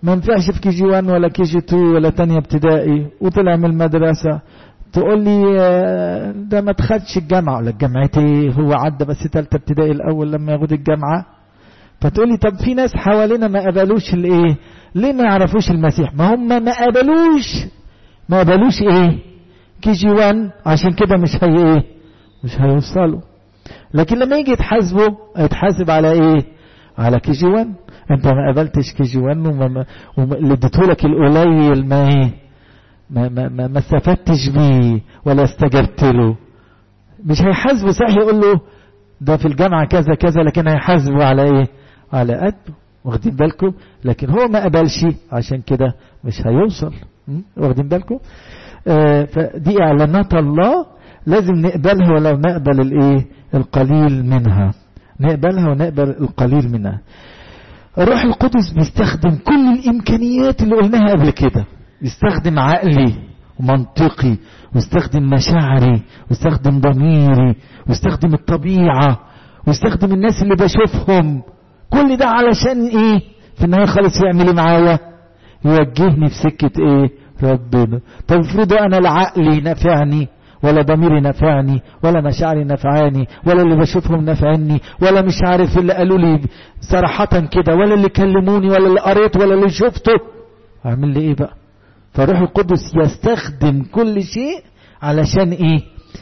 ما ينفعش في كي جي 1 ولا كي جي 2 ولا تانية ابتدائي وطلع من المدرسة تقول لي ده ما دخلش الجامعة ولا جامعتي هو عدى بس تالتة ابتدائي الأول لما ياخد الجامعة فتقول لي طب في ناس حوالينا ما قبلوش الايه ليه ما يعرفوش المسيح ما هم ما قبلوش ما قبلوش ايه كي جي 1 عشان كده مش هي ايه مش هيوصلوا لكن لما يجي يتحاسبوا هيتحاسب على ايه على كي جي 1 انت ما قبلتش كي جي 1 وما اللي اديتهولك القليل ما ايه ما ما ما, ما استفدتش بيه ولا استجبت له مش هيحاسبه صحيح يقول له ده في الجامعة كذا كذا لكن هيحاسبه على ايه على قده واخدين بالكم لكن هو ما قبلش عشان كده مش هيوصل واخدين بالكم آه فدي اعلانات الله لازم نقبلها ولو نقبل الايه القليل منها نقبلها ونقبل القليل منها الروح القدس بيستخدم كل الامكانيات اللي قلناها قبل كده يستخدم عقلي ومنطقي ويستخدم مشاعري ويستخدم ضميري ويستخدم الطبيعة ويستخدم الناس اللي بشوفهم كل ده علشان ايه في النهاية خالص يعمل ايه معايا يوجهني في سكة ايه ربنا طب افرضوا انا لا عقلي نفعني ولا ضميري نفعني ولا مشاعري نفعاني ولا اللي بشوفهم نفعني ولا مش عارف اللي قالوا لي صراحة كده ولا اللي كلموني ولا اللي قريت ولا اللي شفته اعمل لي ايه بقى فالروح القدس يستخدم كل شيء علشان ايه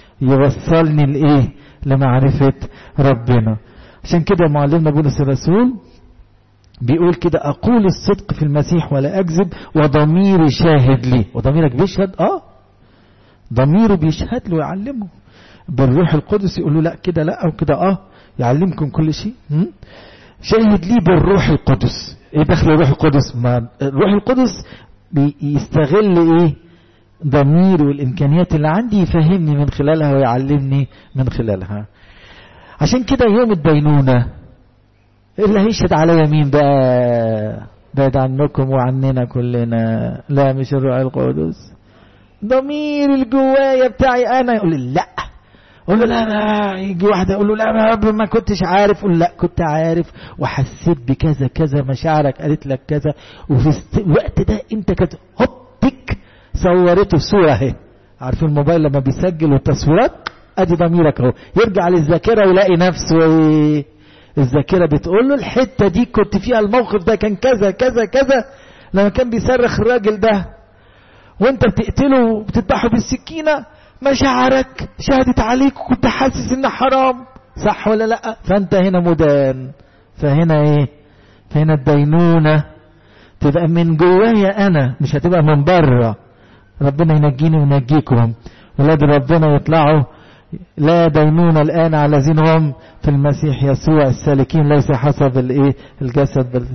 يوصلني لايه لمعرفة ربنا عشان كده معلمنا بولس الرسول بيقول كده اقول الصدق في المسيح ولا اكذب وضميري شاهد لي وضميرك بيشهد اه ضميره بيشهد له ويعلمه بالروح القدس يقول له لا كده لا او كده اه يعلمكم كل شيء شاهد لي بالروح القدس ايه دخل الروح القدس ما الروح القدس بيستغل ايه ضميري والامكانيات اللي عندي يفهمني من خلالها ويعلمني من خلالها عشان كده يوم الدينونة اللي هيشهد عليا مين بقى بعد عنكم وعننا كلنا لا مش الروح القدس ضمير الجوايا بتاعي انا يقول لي لا اقول له لا ما يجي واحده يقول له لا ما رب ما كنتش عارف اقول لا كنت عارف وحسيت بكذا كذا مشاعرك قالت لك كذا وفي الوقت ده انت كده هوب تك صورته الصوره اهي عارفين الموبايل لما بيسجل التصويرات ادي ضميرك اهو يرجع للذاكره ويلاقي نفسه ايه الذاكره بتقول له الحته دي كنت فيها الموقف ده كان كذا كذا كذا لما كان بيصرخ الراجل ده وانت بتقتله وبتذبحه بالسكينه مشاعرك شهدت عليك وكنت حاسس ان حرام صح ولا لا فانت هنا مدان فهنا ايه فهنا الدينونة تبقى من جوايا انا مش هتبقى من بره ربنا ينجيني وينجيكم ولاد ربنا يطلعوا لا دينون الآن على الذين هم في المسيح يسوع السالكين ليس حسب الايه الجسد بل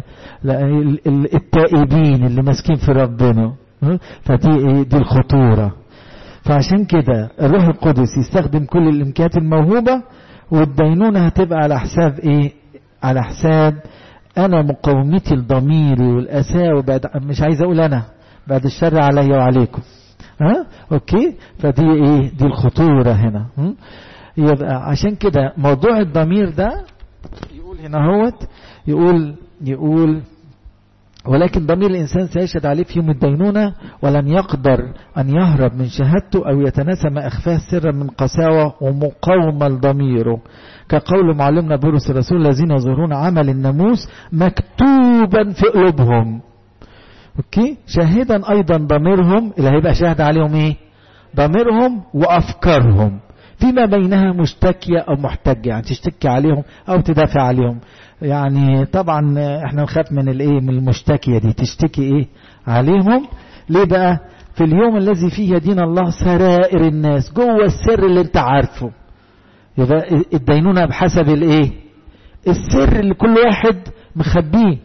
التائبين اللي ماسكين في ربنا فدي ايه دي الخطوره فعشان كده الروح القدس يستخدم كل الامكانيات الموهوبه والدينونه هتبقى على حساب ايه على حساب انا مقاومتي لضميري والاساوي بعد مش عايز اقول انا بعد الشر عليا وعليكم ها اوكي فدي ايه دي الخطوره هنا يبقى عشان كده موضوع الضمير ده يقول هنا هوت يقول يقول ولكن ضمير الإنسان سيشهد عليه في يوم الدينونة ولن يقدر أن يهرب من شهادته أو يتناسى ما أخفاه سرا من قساوة ومقاومة لضميره كقول معلمنا بولس الرسول الذين يظهرون عمل الناموس مكتوبا في قلوبهم اوكي شاهدا ايضا ضميرهم اللي هيبقى شاهد عليهم ايه ضميرهم وافكارهم فيما بينها مشتكية او محتجة يعني تشتكي عليهم او تدافع عليهم يعني طبعا احنا نخاف من الايه من المشتكية دي تشتكي ايه عليهم ليه بقى في اليوم الذي فيه يدين الله سرائر الناس جوه السر اللي انت عارفه يبقى الدينونة بحسب الايه السر اللي كل واحد مخبيه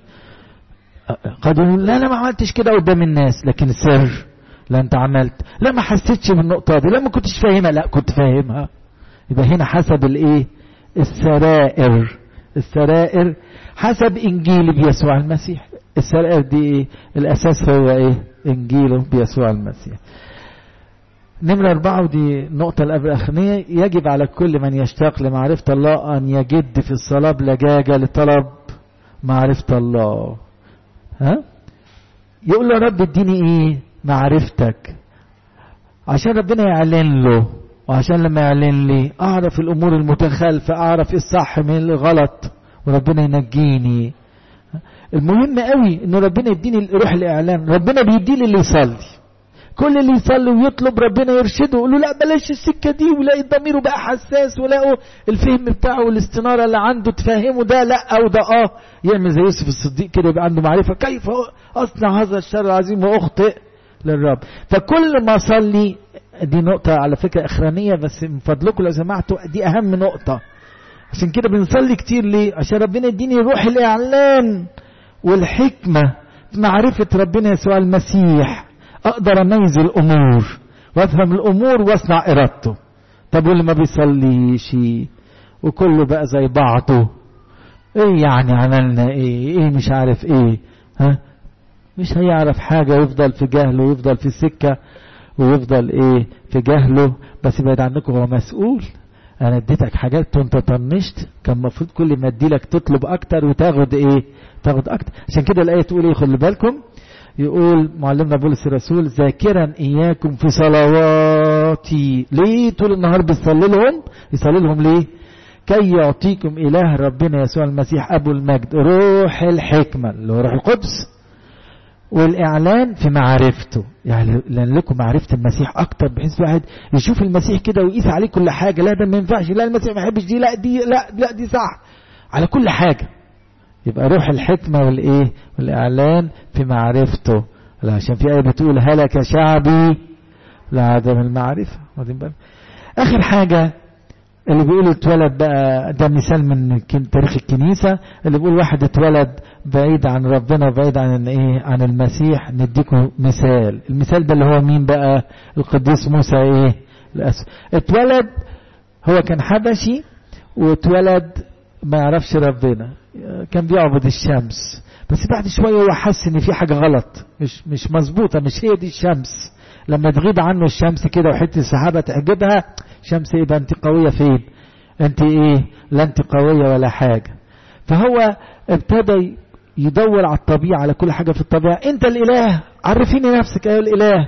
قد يقول لا انا ما عملتش كده قدام الناس لكن السر لا انت عملت لا ما حسيتش بالنقطة دي لا ما كنتش فاهمها لا كنت فاهمها يبقى هنا حسب الايه السرائر السرائر حسب انجيل بيسوع المسيح السرائر دي ايه الاساس هو ايه انجيله بيسوع المسيح نمرة أربعة ودي النقطة الأخرانية يجب على كل من يشتاق لمعرفة الله أن يجد في الصلاة بلجاجة لطلب معرفة الله ها يقول له يا رب اديني ايه معرفتك عشان ربنا يعلن له وعشان لما يعلن لي اعرف الامور المتخالفه اعرف ايه الصح من الغلط وربنا ينجيني المهم قوي ان ربنا يديني روح الاعلان ربنا بيديني اللي يصلي كل اللي يصلي ويطلب ربنا يرشده يقول له لا بلاش السكه دي ولاقي ضميره بقى حساس ولاقوا الفهم بتاعه والاستناره اللي عنده تفهمه ده لا او ده اه يعمل زي يوسف الصديق كده يبقى عنده معرفه كيف اصنع هذا الشر العظيم واخطئ للرب فكل ما اصلي دي نقطة على فكرة إخرانية بس من فضلكم لو سمحتوا دي أهم نقطة عشان كده بنصلي كتير ليه؟ عشان ربنا يديني روح الإعلان والحكمة معرفة ربنا يسوع المسيح أقدر أميز الأمور وأفهم الأمور وأصنع إرادته طب واللي ما بيصليش وكله بقى زي بعضه إيه يعني عملنا إيه إيه مش عارف إيه ها مش هيعرف حاجة ويفضل في جهله ويفضل في السكة ويفضل ايه في جهله بس يبعد عنكم هو مسؤول انا اديتك حاجات وانت طنشت كان المفروض كل ما اديلك تطلب اكتر وتاخد ايه تاخد اكتر عشان كده الايه تقول ايه خلي بالكم يقول معلمنا بولس الرسول ذاكرا اياكم في صلواتي ليه طول النهار بيصلي لهم يصلي لهم ليه كي يعطيكم اله ربنا يسوع المسيح ابو المجد روح الحكمه اللي هو روح القدس والاعلان في معرفته يعني لان لكم معرفه المسيح اكتر بحيث الواحد يشوف المسيح كده ويقيس عليه كل حاجه لا ده ما ينفعش لا المسيح ما يحبش دي لا دي لا لا دي صح على كل حاجه يبقى روح الحكمه والايه والاعلان في معرفته لا عشان في ايه بتقول هلك شعبي لعدم المعرفه واخدين بالك اخر حاجه اللي بيقول اتولد بقى ده مثال من تاريخ الكنيسه اللي بيقول واحد اتولد بعيد عن ربنا وبعيد عن ايه عن المسيح نديكم مثال المثال ده اللي هو مين بقى القديس موسى ايه الأسود. اتولد هو كان حبشي واتولد ما يعرفش ربنا كان بيعبد الشمس بس بعد شويه هو حس ان في حاجه غلط مش مش مظبوطه مش هي دي الشمس لما تغيب عنه الشمس كده وحته السحابه تعجبها شمس ايه بقى انت قويه فين انت ايه لا انت قويه ولا حاجه فهو ابتدى يدور على الطبيعة على كل حاجة في الطبيعة انت الاله عرفيني نفسك ايها الاله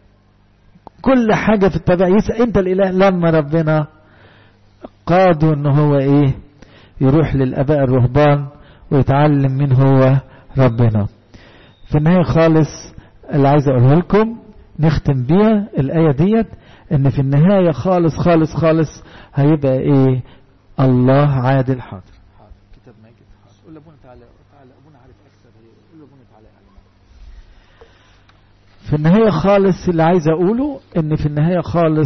كل حاجة في الطبيعة يسأل انت الاله لما ربنا قاده ان هو ايه يروح للاباء الرهبان ويتعلم مين هو ربنا في النهاية خالص اللي عايز اقوله لكم نختم بيها الآية ديت ان في النهاية خالص خالص خالص هيبقى ايه الله عادل حاضر كتاب ماجد قول لابونا تعالى تعالى ابونا عارف اكثر قول لابونا تعالى في النهاية خالص اللي عايز اقوله ان في النهاية خالص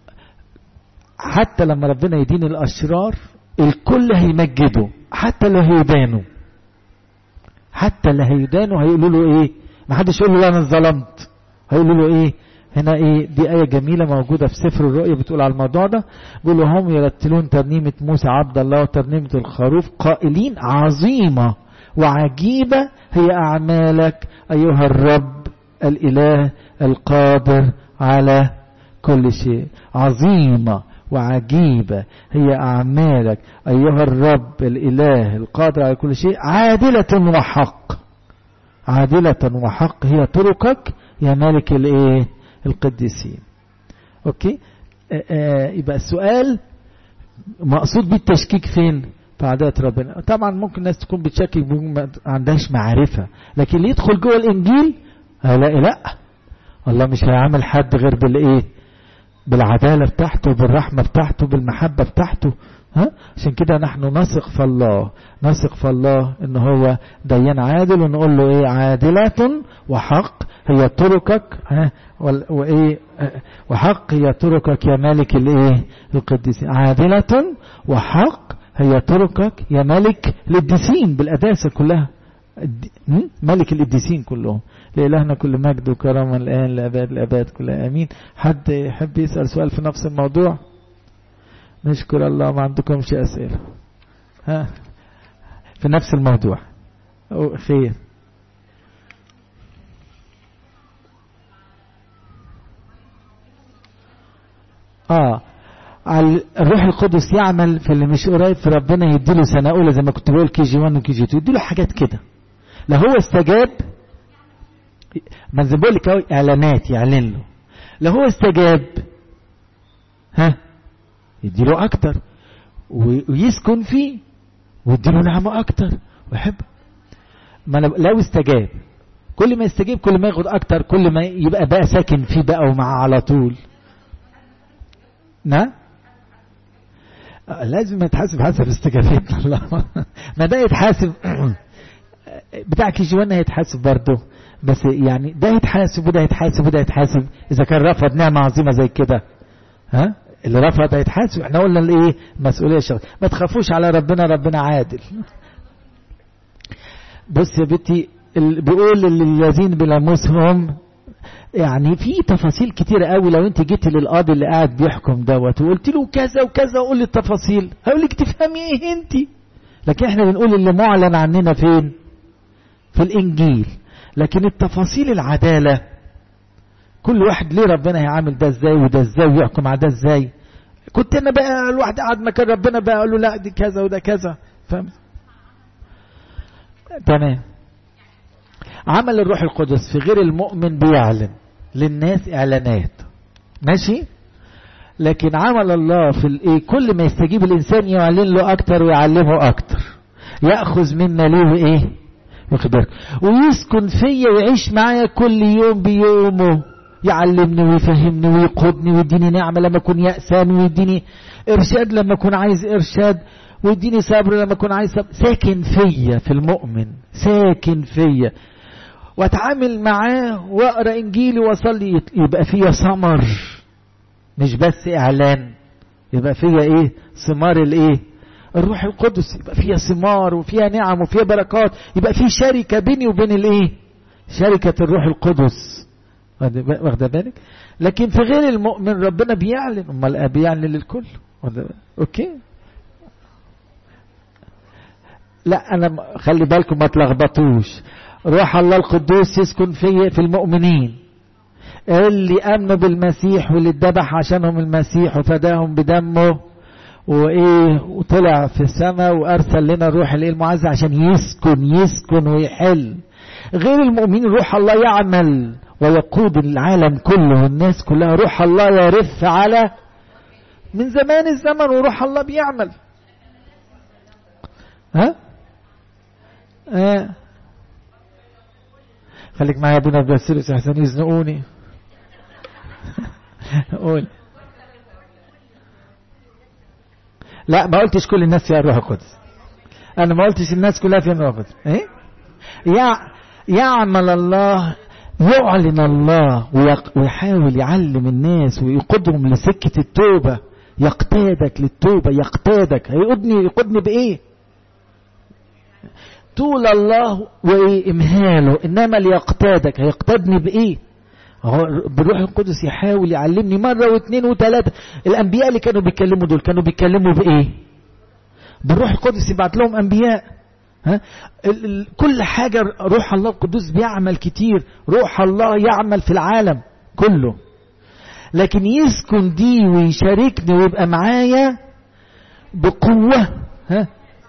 حتى لما ربنا يدين الاشرار الكل هيمجده حتى اللي هيدانوا حتى اللي هيدانوا هيقولوا له ايه ما حدش يقول له لا انا اتظلمت هيقولوا له ايه هنا ايه دي آية جميلة موجودة في سفر الرؤيا بتقول على الموضوع ده بيقولوا هم يرتلون ترنيمة موسى عبد الله وترنيمة الخروف قائلين عظيمة وعجيبة هي أعمالك أيها الرب الإله القادر على كل شيء عظيمة وعجيبة هي أعمالك أيها الرب الإله القادر على كل شيء عادلة وحق عادلة وحق هي طرقك يا مالك الايه القديسين اوكي آآ آآ يبقى السؤال مقصود بالتشكيك فين في عادات ربنا طبعا ممكن الناس تكون بتشكك ما عندهاش معرفة لكن اللي يدخل جوه الانجيل هيلاقي لا الله مش هيعمل حد غير بالايه بالعدالة بتاعته بالرحمة بتاعته بالمحبة بتاعته ها عشان كده نحن نثق في الله نثق في الله ان هو ديان عادل ونقول له ايه عادلة وحق هي طرقك ها وايه وحق هي طرقك يا مالك الايه القديسين عادلة وحق هي طرقك يا ملك القديسين بالقداسة كلها ملك القديسين كلهم لإلهنا كل مجد وكرم الآن لأباد الأباد كلها آمين حد يحب يسأل سؤال في نفس الموضوع نشكر الله ما عندكمش أسئلة ها في نفس الموضوع خير اه الروح القدس يعمل في اللي مش قريب في ربنا يديله سنة أولى زي ما كنت بقول كي جي 1 وكي جي 2 يديله حاجات كده لو هو استجاب ما زي بقول لك اهو اعلانات يعلن له لو هو استجاب ها يديله اكتر ويسكن فيه ويديله نعمه اكتر ويحب ما لو استجاب كل ما يستجيب كل ما ياخد اكتر كل ما يبقى بقى ساكن فيه بقى ومعاه على طول نعم لازم يتحاسب حسب استجابتنا الله ما ده يتحاسب بتاع كي جي 1 هيتحاسب برضه بس يعني ده يتحاسب وده يتحاسب وده يتحاسب اذا كان رفض نعمه عظيمه زي كده ها اللي رفض هيتحاسب احنا قلنا الايه مسؤوليه الشخص ما تخافوش على ربنا ربنا عادل بص يا بنتي بيقول الذين بلاموسهم يعني في تفاصيل كتيرة قوي لو انت جيت للقاضي اللي قاعد بيحكم دوت وقلت له كذا وكذا وقول لي التفاصيل هيقول لك تفهمي ايه انت لكن احنا بنقول اللي معلن عننا فين في الانجيل لكن التفاصيل العدالة كل واحد ليه ربنا هيعامل ده ازاي وده ازاي ويحكم على ده ازاي كنت انا بقى الواحد قاعد مكان ربنا بقى اقول له لا دي كذا وده كذا فاهم تمام عمل الروح القدس في غير المؤمن بيعلن للناس اعلانات ماشي لكن عمل الله في الايه كل ما يستجيب الانسان يعلن له اكتر ويعلمه اكتر ياخذ منا ليه وايه واخد بالك ويسكن فيا ويعيش معايا كل يوم بيومه يعلمني ويفهمني ويقودني ويديني نعمه لما اكون يأسان ويديني ارشاد لما اكون عايز ارشاد ويديني صبر لما اكون عايز صبر ساكن فيا في المؤمن ساكن فيا واتعامل معاه واقرا انجيلي واصلي يبقى فيا ثمر مش بس اعلان يبقى فيا ايه ثمار الايه الروح القدس يبقى فيها ثمار وفيها نعم وفيها بركات يبقى في شركه بيني وبين الايه شركه الروح القدس واخده بالك لكن في غير المؤمن ربنا بيعلن امال بيعلن للكل اوكي لا انا خلي بالكم ما تلخبطوش روح الله القدوس يسكن في في المؤمنين اللي امنوا بالمسيح واللي اتذبح عشانهم المسيح وفداهم بدمه وايه وطلع في السماء وارسل لنا الروح الايه المعزى عشان يسكن يسكن ويحل غير المؤمنين روح الله يعمل ويقود العالم كله والناس كلها روح الله يرف على من زمان الزمن وروح الله بيعمل ها آه. خليك معايا يا ابونا باسيلوس احسن يزنقوني قول لا ما قلتش كل الناس فيها الروح القدس انا ما قلتش الناس كلها فيها الروح القدس ايه يع... يعمل الله يعلن الله ويحاول يعلم الناس ويقودهم لسكة التوبة يقتادك للتوبة يقتادك هيقودني يقودني بإيه طول الله وإمهاله إنما ليقتادك هيقتادني بإيه هو بالروح القدس يحاول يعلمني مرة واثنين وثلاثة الأنبياء اللي كانوا بيتكلموا دول كانوا بيتكلموا بإيه بالروح القدس يبعت لهم أنبياء ها ال ال كل حاجة روح الله القدوس بيعمل كتير روح الله يعمل في العالم كله لكن يسكن دي ويشاركني ويبقى معايا بقوة ها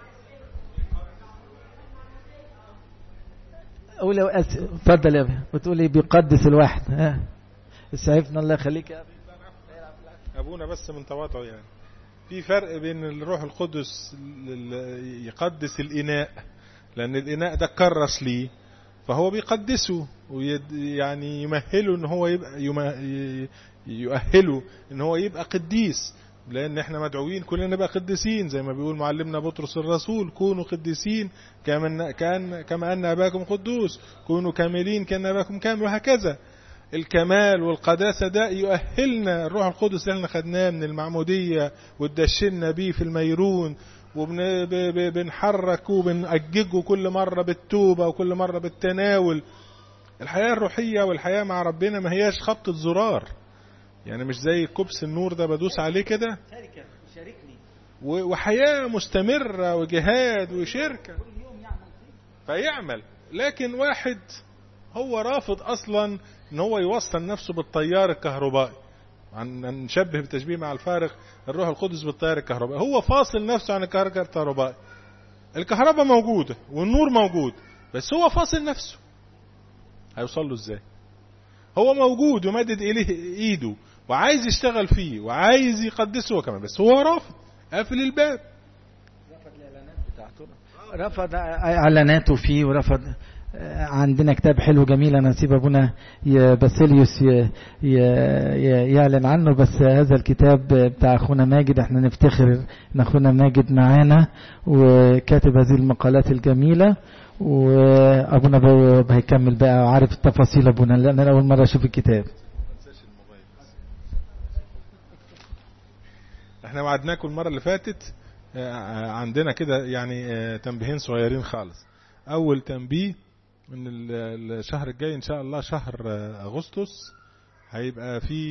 قول يا أس... اتفضل يا ابني بتقول ايه بيقدس الواحد ها اسعفنا الله يخليك يا ابونا بس من تواضعه يعني في فرق بين الروح القدس يقدس الإناء لأن الإناء ده كرس ليه فهو بيقدسه ويعني يمهله ان هو يبقى يؤهله ان هو يبقى قديس لان احنا مدعوين كلنا نبقى قديسين زي ما بيقول معلمنا بطرس الرسول كونوا قديسين كما كان كما ان اباكم قدوس كونوا كاملين كان اباكم كامل وهكذا الكمال والقداسة ده يؤهلنا الروح القدس اللي احنا خدناه من المعمودية وتدشنا بيه في الميرون وبنحرك وبنأججه كل مرة بالتوبة وكل مرة بالتناول الحياة الروحية والحياة مع ربنا ما هياش خبطة زرار يعني مش زي كبس النور ده بدوس عليه كده وحياة مستمرة وجهاد وشركة فيعمل لكن واحد هو رافض اصلا ان هو يوصل نفسه بالتيار الكهربائي عن نشبه بتشبيه مع الفارق الروح القدس بالتيار الكهربائي هو فاصل نفسه عن التيار الكهربائي الكهرباء موجودة والنور موجود بس هو فاصل نفسه هيوصل له ازاي هو موجود ومدد اليه ايده وعايز يشتغل فيه وعايز يقدسه هو كمان بس هو رافض قافل الباب رفض اعلاناته فيه ورفض عندنا كتاب حلو جميل انا نسيب ابونا باسيليوس يعلن عنه بس هذا الكتاب بتاع اخونا ماجد احنا نفتخر ان اخونا ماجد معانا وكاتب هذه المقالات الجميله وابونا هيكمل بقى عارف التفاصيل ابونا لان انا اول مره اشوف الكتاب احنا وعدناكم المره اللي فاتت عندنا كده يعني تنبيهين صغيرين خالص اول تنبيه ان الشهر الجاي ان شاء الله شهر اغسطس هيبقى فيه